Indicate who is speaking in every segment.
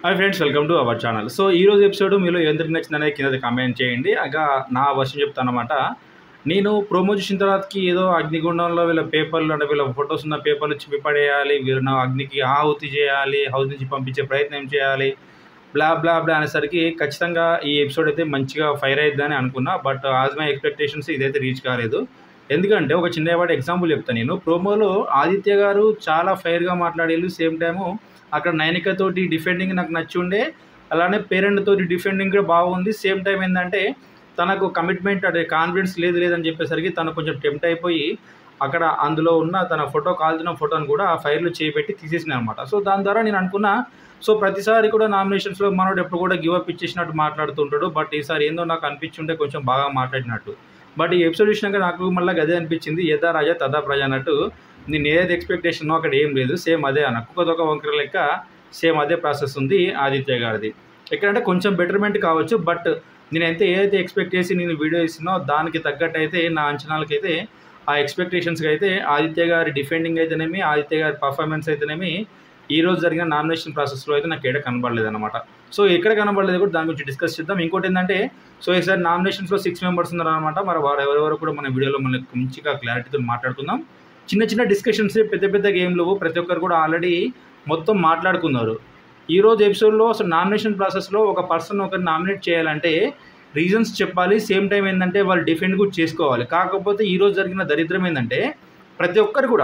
Speaker 1: Hi friends welcome to our channel so ఈ రోజు episode మీలో ఎందుకు నచ్చిందనేది కింద కామెంట్ చేయండి అగా నా వర్షన్ చెప్తాను అనమాట నేను ప్రోమో చూసిన తర్వాతకి ఏదో అగ్నిగుండంలో వీళ్ళ పేపర్లు అంటే వీళ్ళ ఫొటోస్ ఉన్న పేపర్లు చిప్పి పడేయాలి వీళ్ళ అగ్నికి ఆహుతి చేయాలి హౌస్ నుంచి పంపించే ప్రయత్నం చేయాలి బ్లా బ్లా బ్లా అనేసరికి ఖచ్చితంగా ఈ ఎపిసోడ్ అయితే మంచిగా ఫైర్ అయిద్దని అనుకున్నా బట్ ఆజ్ మై ఎక్స్పెక్టేషన్స్ ఇదైతే రీచ్ కాలేదు ఎందుకంటే ఒక చిన్న వాటి ఎగ్జాంపుల్ చెప్తాను నేను ప్రోమోలో ఆదిత్య గారు చాలా ఫైర్గా మాట్లాడేళ్ళు సేమ్ టైము అక్కడ నైనికతోటి డిఫెండింగ్ నాకు నచ్చి ఉండే అలానే పేరెంట్ తోటి డిఫెండింగ్ కూడా బాగుంది సేమ్ టైం ఏంటంటే తనకు కమిట్మెంట్ అంటే కాన్ఫిడెన్స్ లేదు లేదని చెప్పేసరికి తను కొంచెం టెంప్ట్ అయిపోయి అక్కడ అందులో ఉన్న తన ఫోటో కాల్చిన ఫోటోని కూడా ఆ ఫైర్లో చేపెట్టి తీసేసిన అనమాట సో దాని ద్వారా నేను అనుకున్నా సో ప్రతిసారి కూడా నామినేషన్స్లో మనోడు ఎప్పుడు కూడా గివ్ అప్ ఇచ్చేసినట్టు మాట్లాడుతుంటాడు బట్ ఈసారి ఏందో నాకు అనిపించుంటే కొంచెం బాగా మాట్లాడినట్టు బట్ ఈ ఎపిసోడ్ చూసినాక నాకు మళ్ళీ అదే అనిపించింది యథా రాజా తదా ప్రజ అన్నట్టు నేను ఏదైతే ఎక్స్పెక్టేషన్ అక్కడ ఏం లేదు సేమ్ అదే అన్న కుక్కదొక వంకర లెక్క సేమ్ అదే ప్రాసెస్ ఉంది ఆదిత్య గారిది ఎక్కడంటే కొంచెం బెటర్మెంట్ కావచ్చు బట్ నేను అయితే ఏదైతే ఎక్స్పెక్ట్ చేసి నేను వీడియో ఇస్తున్నో దానికి తగ్గట్టు అయితే నా అంచనాలకైతే ఆ ఎక్స్పెక్టేషన్స్కి అయితే ఆదిత్య గారి డిఫెండింగ్ అయితేనేమి ఆదిత్య గారి పర్ఫార్మెన్స్ అయితేనేమి ఈ రోజు జరిగిన నామినేషన్ ప్రాసెస్లో అయితే నాకు ఏడ కనబడలేదు అనమాట సో ఎక్కడ కనబడలేదు కూడా దాని గురించి డిస్కస్ చేద్దాం ఇంకోటి ఏంటంటే సో ఈసారి నామినేషన్స్లో సిక్స్ మెంబర్స్ ఉన్నారు అనమాట మరి వారు ఎవరెవరు కూడా మన వీడియోలో మనకి మంచిగా క్లారిటీతో మాట్లాడుకుందాం చిన్న చిన్న డిస్కషన్స్ పెద్ద పెద్ద గేమ్లు ప్రతి ఒక్కరు కూడా ఆల్రెడీ మొత్తం మాట్లాడుకున్నారు ఈ రోజు ఎపిసోడ్లో అసలు నామినేషన్ ప్రాసెస్లో ఒక పర్సన్ ఒకరిని నామినేట్ చేయాలంటే రీజన్స్ చెప్పాలి సేమ్ టైం ఏంటంటే వాళ్ళు డిఫెండ్ కూడా చేసుకోవాలి కాకపోతే ఈ రోజు జరిగిన దరిద్రం ఏంటంటే ప్రతి ఒక్కరు కూడా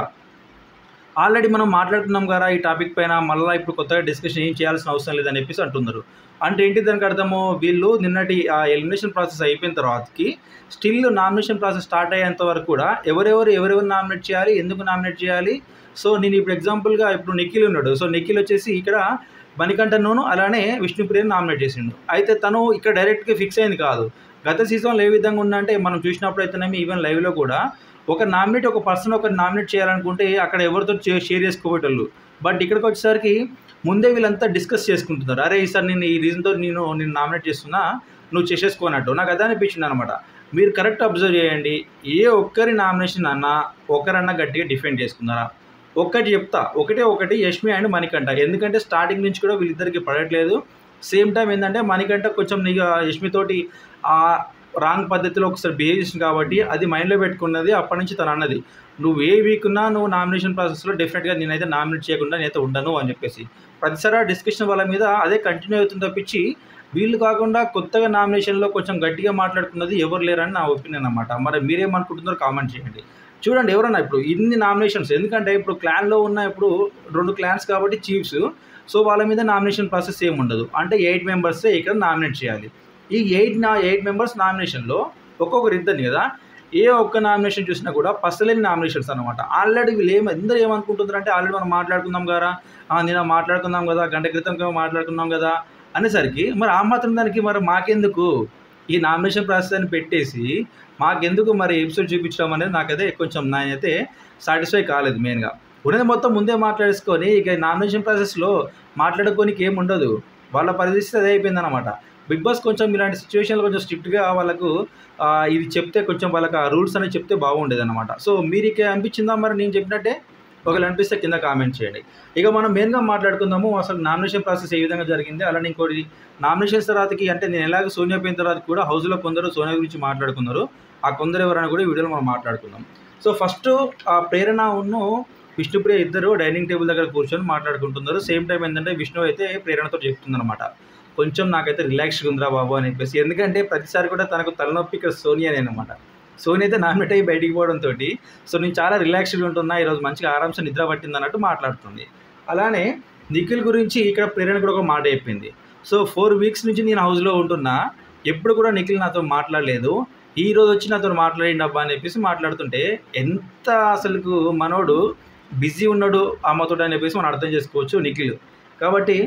Speaker 1: ఆల్రెడీ మనం మాట్లాడుతున్నాం కదా ఈ టాపిక్ పైన మళ్ళీ ఇప్పుడు కొత్తగా డిస్కషన్ ఏం చేయాల్సిన అవసరం లేదని చెప్పేసి అంటున్నారు అంటే ఏంటి దానికి అర్థము వీళ్ళు నిన్నటి ఆ ఎలిమినేషన్ ప్రాసెస్ అయిపోయిన తర్వాతకి స్టిల్ నామినేషన్ ప్రాసెస్ స్టార్ట్ అయ్యేంత వరకు కూడా ఎవరెవరు ఎవరెవరు నామినేట్ చేయాలి ఎందుకు నామినేట్ చేయాలి సో నేను ఇప్పుడు ఎగ్జాంపుల్గా ఇప్పుడు నిఖిల్ ఉన్నాడు సో నిఖిల్ వచ్చేసి ఇక్కడ మణికంఠను అలానే విష్ణుప్రియని నామినేట్ చేసిండు అయితే తను ఇక్కడ డైరెక్ట్గా ఫిక్స్ అయింది కాదు గత సీజన్లో ఏ విధంగా ఉందంటే మనం చూసినప్పుడు అయితేనేమి ఈవెన్ లైవ్లో కూడా ఒక నామినేట్ ఒక పర్సన్ ఒక నామినేట్ చేయాలనుకుంటే అక్కడ ఎవరితో షేర్ చేసుకోబోయేటోళ్ళు బట్ ఇక్కడికి వచ్చేసరికి ముందే వీళ్ళంతా డిస్కస్ చేసుకుంటున్నారు అరే ఈసారి నేను ఈ రీజన్తో నేను నేను నామినేట్ చేస్తున్నా నువ్వు చేసేసుకోనట్టు నాకు అదే అనిపించింది అనమాట మీరు కరెక్ట్ అబ్జర్వ్ చేయండి ఏ ఒక్కరి నామినేషన్ అన్నా ఒకరన్నా గట్టిగా డిఫెండ్ చేసుకున్నారా ఒక్కటి చెప్తా ఒకటే ఒకటి యష్మి అండ్ మణికంఠ ఎందుకంటే స్టార్టింగ్ నుంచి కూడా వీళ్ళిద్దరికి పడట్లేదు సేమ్ టైం ఏంటంటే మణికంఠ కొంచెం నీకు యష్మితోటి ఆ రాంగ్ పద్ధతిలో ఒకసారి బిహేవ్ చేసింది కాబట్టి అది మైండ్లో పెట్టుకున్నది అప్పటి నుంచి తను అన్నది నువ్వు ఏ వీక్ ఉన్నా నువ్వు నామినేషన్ ప్రాసెస్లో డెఫినెట్గా నేనైతే నామినేట్ చేయకుండా నేనైతే ఉండను అని చెప్పేసి ప్రతిసారి డిస్కషన్ వాళ్ళ మీద అదే కంటిన్యూ అవుతుంది తప్పించి వీళ్ళు కాకుండా కొత్తగా నామినేషన్లో కొంచెం గట్టిగా మాట్లాడుకున్నది ఎవరు లేరని నా ఒపీనియన్ అనమాట మరి మీరేమనుకుంటున్నారో కామెంట్ చేయండి చూడండి ఎవరన్నా ఇప్పుడు ఇన్ని నామినేషన్స్ ఎందుకంటే ఇప్పుడు క్లాన్లో ఉన్న ఇప్పుడు రెండు క్లాన్స్ కాబట్టి చీఫ్స్ సో వాళ్ళ మీద నామినేషన్ ప్రాసెస్ ఏమి ఉండదు అంటే ఎయిట్ మెంబర్సే ఇక్కడ నామినేట్ చేయాలి ఈ ఎయిట్ నా ఎయిట్ మెంబర్స్ నామినేషన్లో ఒక్కొక్కరు ఇద్దరిని కదా ఏ ఒక్క నామినేషన్ చూసినా కూడా పసలేని నామినేషన్స్ అనమాట ఆల్రెడీ వీళ్ళు ఏం అందరూ ఏమనుకుంటున్నారు అంటే ఆల్రెడీ మనం మాట్లాడుకుందాం కదా నేను మాట్లాడుకుందాం కదా గంట క్రితం మాట్లాడుకున్నాం కదా అనేసరికి మరి ఆ మాత్రం దానికి మరి మాకెందుకు ఈ నామినేషన్ ప్రాసెస్ అని పెట్టేసి మాకెందుకు మరి ఎపిసోడ్ చూపించడం అనేది నాకైతే కొంచెం నేనైతే సాటిస్ఫై కాలేదు మెయిన్గా ఉన్నది మొత్తం ముందే మాట్లాడేసుకొని ఇక నామినేషన్ ప్రాసెస్లో మాట్లాడుకోనికి ఏమి ఉండదు వాళ్ళ పరిస్థితి అదే అయిపోయిందనమాట బిగ్ బాస్ కొంచెం ఇలాంటి సిచ్యువేషన్లో కొంచెం స్ట్రిక్ట్గా వాళ్ళకు ఇది చెప్తే కొంచెం వాళ్ళకి ఆ రూల్స్ అనేవి చెప్తే బాగుండేది అనమాట సో మీకు అనిపించిందా మరి నేను చెప్పినట్టే ఒకవేళ అనిపిస్తే కింద కామెంట్ చేయండి ఇక మనం మెయిన్గా మాట్లాడుకుందాము అసలు నామినేషన్ ప్రాసెస్ ఏ విధంగా జరిగింది అలానే ఇంకోటి నామినేషన్స్ తర్వాతకి అంటే నేను ఎలాగ సోనియా పోయిన తర్వాత కూడా హౌస్లో కొందరు సోనియా గురించి మాట్లాడుకున్నారు ఆ కొందరు ఎవరైనా కూడా ఈ వీడియోలో మనం మాట్లాడుకుందాం సో ఫస్ట్ ఆ ప్రేరణ ఉన్ను విష్ణుప్రియ ఇద్దరు డైనింగ్ టేబుల్ దగ్గర కూర్చొని మాట్లాడుకుంటున్నారు సేమ్ టైం ఏంటంటే విష్ణు అయితే ప్రేరణతో చెప్తుందన్నమాట కొంచెం నాకైతే రిలాక్స్గా ఉందిరా బాబు అని చెప్పేసి ఎందుకంటే ప్రతిసారి కూడా తనకు తలనొప్పి ఇక్కడ సోనియానే అనమాట సోని అయితే నామినేట్ అయ్యి బయటికి పోవడంతో సో నేను చాలా రిలాక్స్డ్గా ఉంటున్నా ఈరోజు మంచిగా ఆరామ్స్ నిద్ర పట్టింది అన్నట్టు మాట్లాడుతుంది అలానే నిఖిల్ గురించి ఇక్కడ ప్రేరణ కూడా ఒక మాట చెప్పింది సో ఫోర్ వీక్స్ నుంచి నేను హౌస్లో ఉంటున్నా ఎప్పుడు కూడా నిఖిల్ నాతో మాట్లాడలేదు ఈ రోజు వచ్చి నాతో మాట్లాడిండు అబ్బా అని చెప్పేసి మాట్లాడుతుంటే ఎంత అసలుకు మనోడు బిజీ ఉన్నాడు అమ్మతో అని చెప్పేసి మనం అర్థం చేసుకోవచ్చు నిఖిల్ కాబట్టి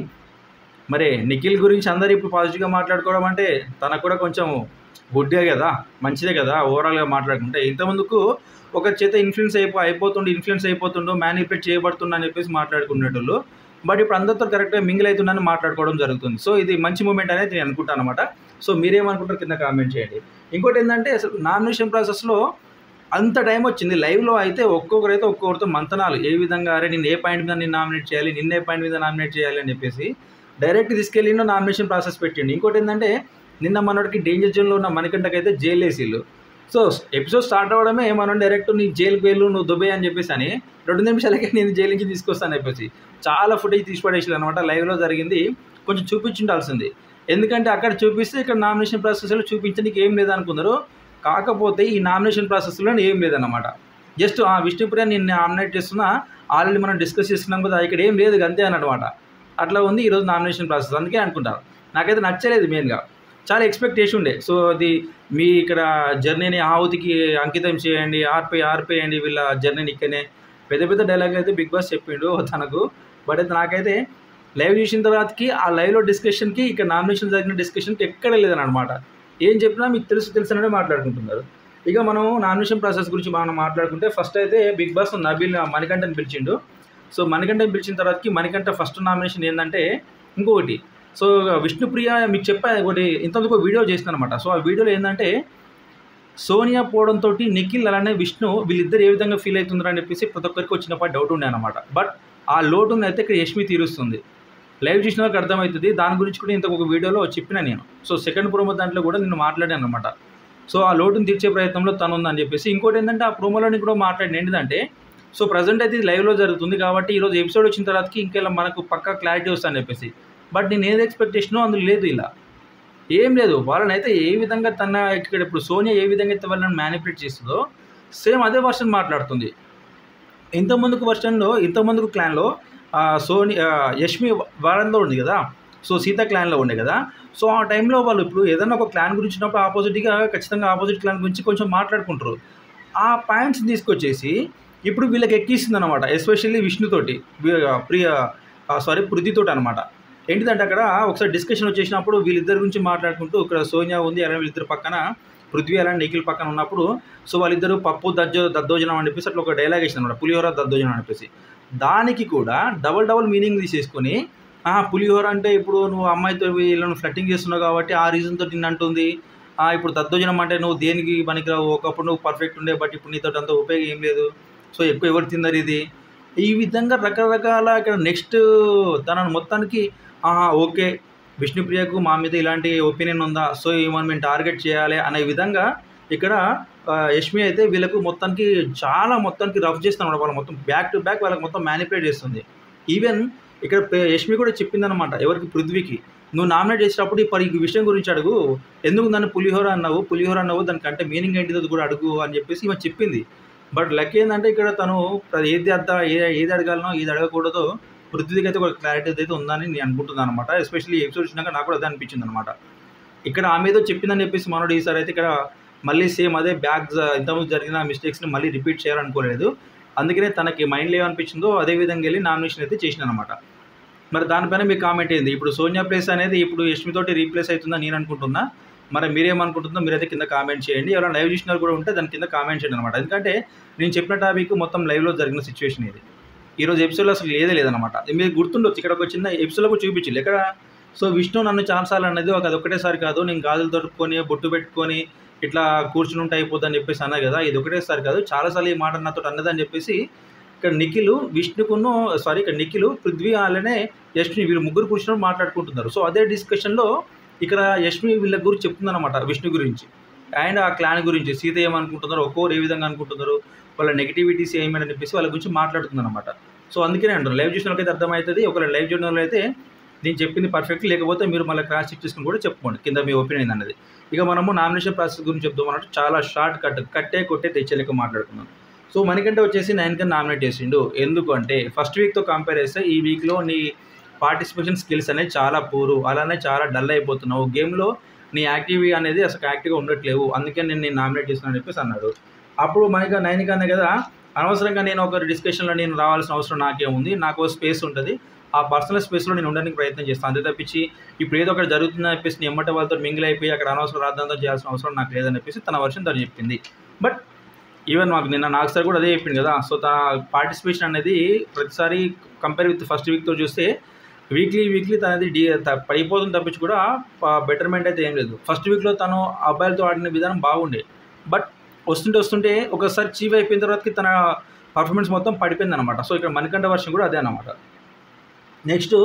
Speaker 1: మరి నిఖిల్ గురించి అందరు ఇప్పుడు పాజిటివ్గా మాట్లాడుకోవడం అంటే తనకు కూడా కొంచెం గుడ్డే కదా మంచిదే కదా ఓవరాల్గా మాట్లాడుకుంటే ఇంతకుముందుకు ఒక చేత ఇన్ఫ్లుయెన్స్ అయిపో అయిపోతుండు ఇన్ఫ్లుయెన్స్ అయిపోతుండు మ్యానిపులేట్ చేయబడుతుండ అని చెప్పేసి మాట్లాడుకునేటోళ్ళు బట్ ఇప్పుడు అందరితో కరెక్ట్గా మింగిల్ అవుతుందని మాట్లాడుకోవడం జరుగుతుంది సో ఇది మంచి మూమెంట్ అనేది నేను అనుకుంటాను అనమాట సో మీరేమనుకుంటారు కింద కామెంట్ చేయండి ఇంకోటి ఏంటంటే అసలు నామినేషన్ ప్రాసెస్లో అంత టైం వచ్చింది లైవ్లో అయితే ఒక్కొక్కరు అయితే ఒక్కొక్కరితో మంతనాలు ఏ విధంగా అరే నేను ఏ పాయింట్ మీద నేను నామినేట్ చేయాలి నిన్న ఏ పాయింట్ మీద నామినేట్ చేయాలి అని చెప్పేసి డైరెక్ట్ తీసుకెళ్ళిండు నామినేషన్ ప్రాసెస్ పెట్టిండు ఇంకోటి ఏంటంటే నిన్న మనోడికి డేంజర్ జోన్లో ఉన్న మణికంటకి అయితే జైలు వేసిళ్ళు సో ఎపిసోడ్ స్టార్ట్ అవ్వడమే మనం డైరెక్ట్ నీ జైలుకి వెళ్ళు నువ్వు దుబ్బే అని చెప్పేసి అని రెండు నిమిషాలకే నేను జైలు నుంచి తీసుకొస్తాను చెప్పేసి చాలా ఫుటేజ్ తీసి పడేసారు అనమాట లైవ్లో జరిగింది కొంచెం చూపించుండాల్సింది ఎందుకంటే అక్కడ చూపిస్తే ఇక్కడ నామినేషన్ ప్రాసెస్లో చూపించడానికి ఏం లేదనుకున్నారు కాకపోతే ఈ నామినేషన్ ప్రాసెస్లో ఏం లేదన్నమాట జస్ట్ ఆ విష్ణుప్రియ నేను నామినేట్ చేస్తున్నా ఆల్రెడీ మనం డిస్కస్ చేస్తున్నాం కదా ఇక్కడ ఏం లేదు అంతే అన్నమాట అట్లా ఉంది ఈరోజు నామినేషన్ ప్రాసెస్ అందుకే అనుకుంటారు నాకైతే నచ్చలేదు మెయిన్గా చాలా ఎక్స్పెక్ట్ చేసి ఉండే సో అది మీ ఇక్కడ జర్నీని ఆవుతికి అంకితం చేయండి ఆర్పి ఆర్పేయండి వీళ్ళ జర్నీని ఇక్కడనే పెద్ద పెద్ద డైలాగ్ అయితే బిగ్ బాస్ చెప్పిండు తనకు బట్ అయితే నాకైతే లైవ్ చూసిన తర్వాతకి ఆ లైవ్లో డిస్కషన్కి ఇక్కడ నామినేషన్ జరిగిన డిస్కషన్కి ఎక్కడ లేదని అనమాట ఏం చెప్పినా మీకు తెలుసు తెలుసు అనే మాట్లాడుకుంటున్నారు ఇక మనం నామినేషన్ ప్రాసెస్ గురించి మనం మాట్లాడుకుంటే ఫస్ట్ అయితే బిగ్ బాస్ నబీల్ మణికంఠని పిలిచిండు సో మణికంఠని పిలిచిన తర్వాతకి మణికంఠ ఫస్ట్ నామినేషన్ ఏంటంటే ఇంకొకటి సో విష్ణుప్రియ మీకు చెప్పా ఒకటి ఇంతకు వీడియో చేసిన అనమాట సో ఆ వీడియోలో ఏంటంటే సోనియా పోవడంతో నిఖిల్ అలానే విష్ణు వీళ్ళిద్దరు ఏ విధంగా ఫీల్ అవుతుందని చెప్పేసి ప్రతి ఒక్కరికి వచ్చినప్పుడు డౌట్ ఉండే అనమాట బట్ ఆ లోటుని అయితే ఇక్కడ యష్మి తీరుస్తుంది లైవ్ చూసిన వాళ్ళకి అర్థమవుతుంది దాని గురించి కూడా ఇంతకు ఒక వీడియోలో చెప్పిన నేను సో సెకండ్ ప్రోమో దాంట్లో కూడా నేను మాట్లాడాను అనమాట సో ఆ లోటుని తీర్చే ప్రయత్నంలో తను ఉందని చెప్పేసి ఇంకోటి ఏంటంటే ఆ ప్రోమోలోని కూడా మాట్లాడిన ఏంటంటే సో ప్రజెంట్ అయితే ఇది లైవ్లో జరుగుతుంది కాబట్టి ఈరోజు ఎపిసోడ్ వచ్చిన తర్వాతకి ఇంకెలా మనకు పక్కా క్లారిటీ వస్తుందని చెప్పేసి బట్ నేను ఏది ఎక్స్పెక్టేషనో అందులో లేదు ఇలా ఏం లేదు వాళ్ళని అయితే ఏ విధంగా తన ఇక్కడ ఇప్పుడు సోనియా ఏ విధంగా అయితే వాళ్ళని మ్యానిపులేట్ చేస్తుందో సేమ్ అదే వర్షన్ మాట్లాడుతుంది ఇంత ముందుకు వర్షన్లో ఇంత ముందుకు క్లాన్లో సోని ఆ, యష్మి వాళ్ళలో ఉంది కదా సో సీత క్లాన్లో ఉండే కదా సో ఆ టైంలో వాళ్ళు ఇప్పుడు ఏదైనా ఒక క్లాన్ గురించి ఉన్నప్పుడు ఆపోజిట్గా ఖచ్చితంగా ఆపోజిట్ క్లాన్ గురించి కొంచెం మాట్లాడుకుంటారు ఆ పాయింట్స్ తీసుకొచ్చేసి ఇప్పుడు వీళ్ళకి ఎక్కిస్తుంది అనమాట ఎస్పెషల్లీ విష్ణుతోటి వి- ప్రియ సారీ పృథ్వీతోటి అనమాట ఏంటిదంటే అక్కడ ఒకసారి డిస్కషన్ వచ్చేసినప్పుడు వీళ్ళిద్దరి గురించి మాట్లాడుకుంటూ ఇక్కడ సోనియా ఉంది అలానే వీళ్ళిద్దరు పక్కన పృథ్వీ అలానే నిఖిల్ పక్కన ఉన్నప్పుడు సో వాళ్ళిద్దరు పప్పు దజ్జో దద్దోజనం అని చెప్పేసి అట్లా ఒక డైలాగ్ వేసిన అనమాట పులిహోర దద్దోజనం అని చెప్పేసి దానికి కూడా డబల్ డబల్ మీనింగ్ తీసేసుకొని "ఆ, పులిహోర అంటే ఇప్పుడు నువ్వు అమ్మాయితో వీళ్ళని ఫ్లట్టింగ్ చేస్తున్నావు కాబట్టి ఆ రీజన్తో నిన్ను అంటుంది "ఆ, ఇప్పుడు దద్దోజనం అంటే నువ్వు దేనికి పనికిరావు ఒకప్పుడు నువ్వు పర్ఫెక్ట్ ఉండే బట్ ఇప్పుడు నీతో అంత ఉపయోగం ఏం లేదు సో ఎక్కువ ఎవరు తిన్నారు ఇది ఈ విధంగా రకరకాల ఇక్కడ నెక్స్ట్ తనను మొత్తానికి "ఆహా, ఓకే విష్ణుప్రియకు మా మీద ఇలాంటి ఒపీనియన్ ఉందా సో ఈమెను మేము టార్గెట్ చేయాలి అనే విధంగా ఇక్కడ ఆ, యష్మి అయితే వీళ్ళకు మొత్తానికి చాలా మొత్తానికి రఫ్ చేస్తున్నాడు వాళ్ళు మొత్తం బ్యాక్ టు బ్యాక్ వాళ్ళకి మొత్తం మ్యానిపులేట్ చేస్తుంది ఈవెన్ ఇక్కడ పే- యష్మి కూడా చెప్పిందనమాట ఎవరికి పృథ్వీకి నువ్వు నామినేట్ చేసేటప్పుడు ఇప్పుడు ఈ విషయం గురించి అడుగు ఎందుకు దాన్ని పులిహోర అన్నావు పులిహోర అన్నావు దానికంటే మీనింగ్ ఏంటిదో కూడా అడుగు అని చెప్పేసి ఈమె చెప్పింది బట్ లక్ ఏంటంటే ఇక్కడ తను ప్ర- ఏది అద్దా ఏ ఏది అడగాలనో ఏది అడగకూడదో పృథ్వీకి అయితే ఒక క్లారిటీ అయితే ఉందని నేను అనుకుంటున్నాను అనమాట ఎస్పెషల్లీ ఎపిసోడ్ వచ్చినాక నాకు కూడా అదే అనిపించింది అనమాట ఇక్కడ ఆమె ఏదో చెప్పిందని చెప్పేసి మనోడు ఈసారి అయితే ఇక్కడ మళ్ళీ సేమ్ అదే బ్యాక్ ఇంతకుముందు జరిగిన మిస్టేక్స్ని మళ్ళీ రిపీట్ చేయాలనుకోలేదు అందుకనే తనకి మైండ్లో ఏమనిపించిందో అదే విధంగా వెళ్ళి నామినేషన్ అయితే చేసిన అనమాట మరి దానిపైన మీ కామెంట్ ఏంది ఇప్పుడు సోనియా ప్లేస్ అనేది ఇప్పుడు యష్మితోటి రీప్లేస్ అవుతుందని నేను అనుకుంటున్నా మరి మీరేమనుకుంటుందో మీరైతే కింద కామెంట్ చేయండి ఎవరైనా లైవ్ చూసిన వాళ్ళు కూడా ఉంటే దాని కింద కామెంట్ చేయండి అనమాట ఎందుకంటే నేను చెప్పిన టాపిక్ మొత్తం లైవ్లో జరిగిన సిచ్యువేషన్ ఇది ఈరోజు ఎపిసోడ్లో అసలు లేదే లేదనమాట మీరు గుర్తుండొచ్చు ఇక్కడ ఒక చిన్న ఎపిసోడ్లో కూడా చూపించింది ఇక్కడ సో విష్ణు నన్ను చాలాసార్లు అనేది ఒక అది ఒకటేసారి కాదు నేను గాజులు దొరుకుకొని బొట్టు పెట్టుకొని ఇట్లా కూర్చుని ఉంటే అయిపోద్దని చెప్పేసి అన్నా కదా ఇది ఒకటేసారి కాదు చాలాసార్లు ఈ మాట నాతో అన్నదని చెప్పేసి ఇక్కడ నిఖిల్ విష్ణుకును సారీ ఇక్కడ నిఖిల్ పృథ్వీ అలానే యష్మి వీళ్ళు ముగ్గురు కూర్చుని మాట్లాడుకుంటున్నారు సో అదే డిస్కషన్లో ఇక్కడ యష్మి వీళ్ళ గురించి చెప్తుందన్నమాట విష్ణు గురించి అండ్ ఆ క్లాన్ గురించి సీత ఏమనుకుంటున్నారు ఒక్కోరు ఏ విధంగా అనుకుంటున్నారు వాళ్ళ నెగిటివిటీస్ ఏమని చెప్పేసి వాళ్ళ గురించి మాట్లాడుతుంది అనమాట సో అందుకనే అంటారు లైవ్ చూసిన వాళ్ళకైతే అర్థమవుతుంది ఒకవేళ లైవ్ చూడడం వల్ల అయితే నేను చెప్పింది పర్ఫెక్ట్ లేకపోతే మీరు మళ్ళీ క్రాస్ చెక్ చేసుకుని కూడా చెప్పుకోండి కింద మీ ఒపీనియన్ అనేది ఇక మనము నామినేషన్ ప్రాసెస్ గురించి చెప్తాం అన్నట్టు చాలా షార్ట్ కట్ కట్టే కొట్టే తెచ్చలేక మాట్లాడుకున్నాం సో మనకంటే వచ్చేసి నైన్ కన్నా నామినేట్ చేసిండు ఎందుకు అంటే ఫస్ట్ వీక్తో కంపేర్ చేస్తే ఈ వీక్లో నీ పార్టిసిపేషన్ స్కిల్స్ అనేది చాలా పూరు అలానే చాలా డల్ అయిపోతున్నావు గేమ్లో నీ యాక్టివ్ అనేది అసలు యాక్టివ్గా ఉండట్లేవు అందుకే నేను నేను నామినేట్ చేస్తున్నాను అని చెప్పేసి అన్నాడు అప్పుడు మనకి నైన్ కన్నా కదా అనవసరంగా నేను ఒక డిస్కషన్లో నేను రావాల్సిన అవసరం నాకేముంది నాకు స్పేస్ ఉంటుంది ఆ పర్సనల్ స్పేస్లో నేను ఉండడానికి ప్రయత్నం చేస్తాను అంతే తప్పించి ఇప్పుడు ఏదో ఒకటి జరుగుతుందని చెప్పేసి నేను ఎమ్మటి వాళ్ళతో మింగిల్ అయిపోయి అక్కడ అనవసరం రాద్దాంతో చేయాల్సిన అవసరం నాకు లేదని చెప్పేసి తన వర్షం తను చెప్పింది బట్ ఈవెన్ మాకు నిన్న నాకు సార్ కూడా అదే చెప్పింది కదా సో తన పార్టిసిపేషన్ అనేది ప్రతిసారి కంపేర్ విత్ ఫస్ట్ వీక్తో చూస్తే వీక్లీ వీక్లీ తనది డి త- పడిపోతుంది తప్పించి కూడా బెటర్మెంట్ అయితే ఏం లేదు ఫస్ట్ వీక్లో తను అబ్బాయిలతో ఆడిన విధానం బాగుండే బట్ వస్తుంటే వస్తుంటే ఒకసారి చీవ్ అయిపోయిన తర్వాతకి తన పర్ఫార్మెన్స్ మొత్తం పడిపోయింది అనమాట సో ఇక్కడ మణికంఠ వర్షం కూడా అదే అనమాట నెక్స్ట్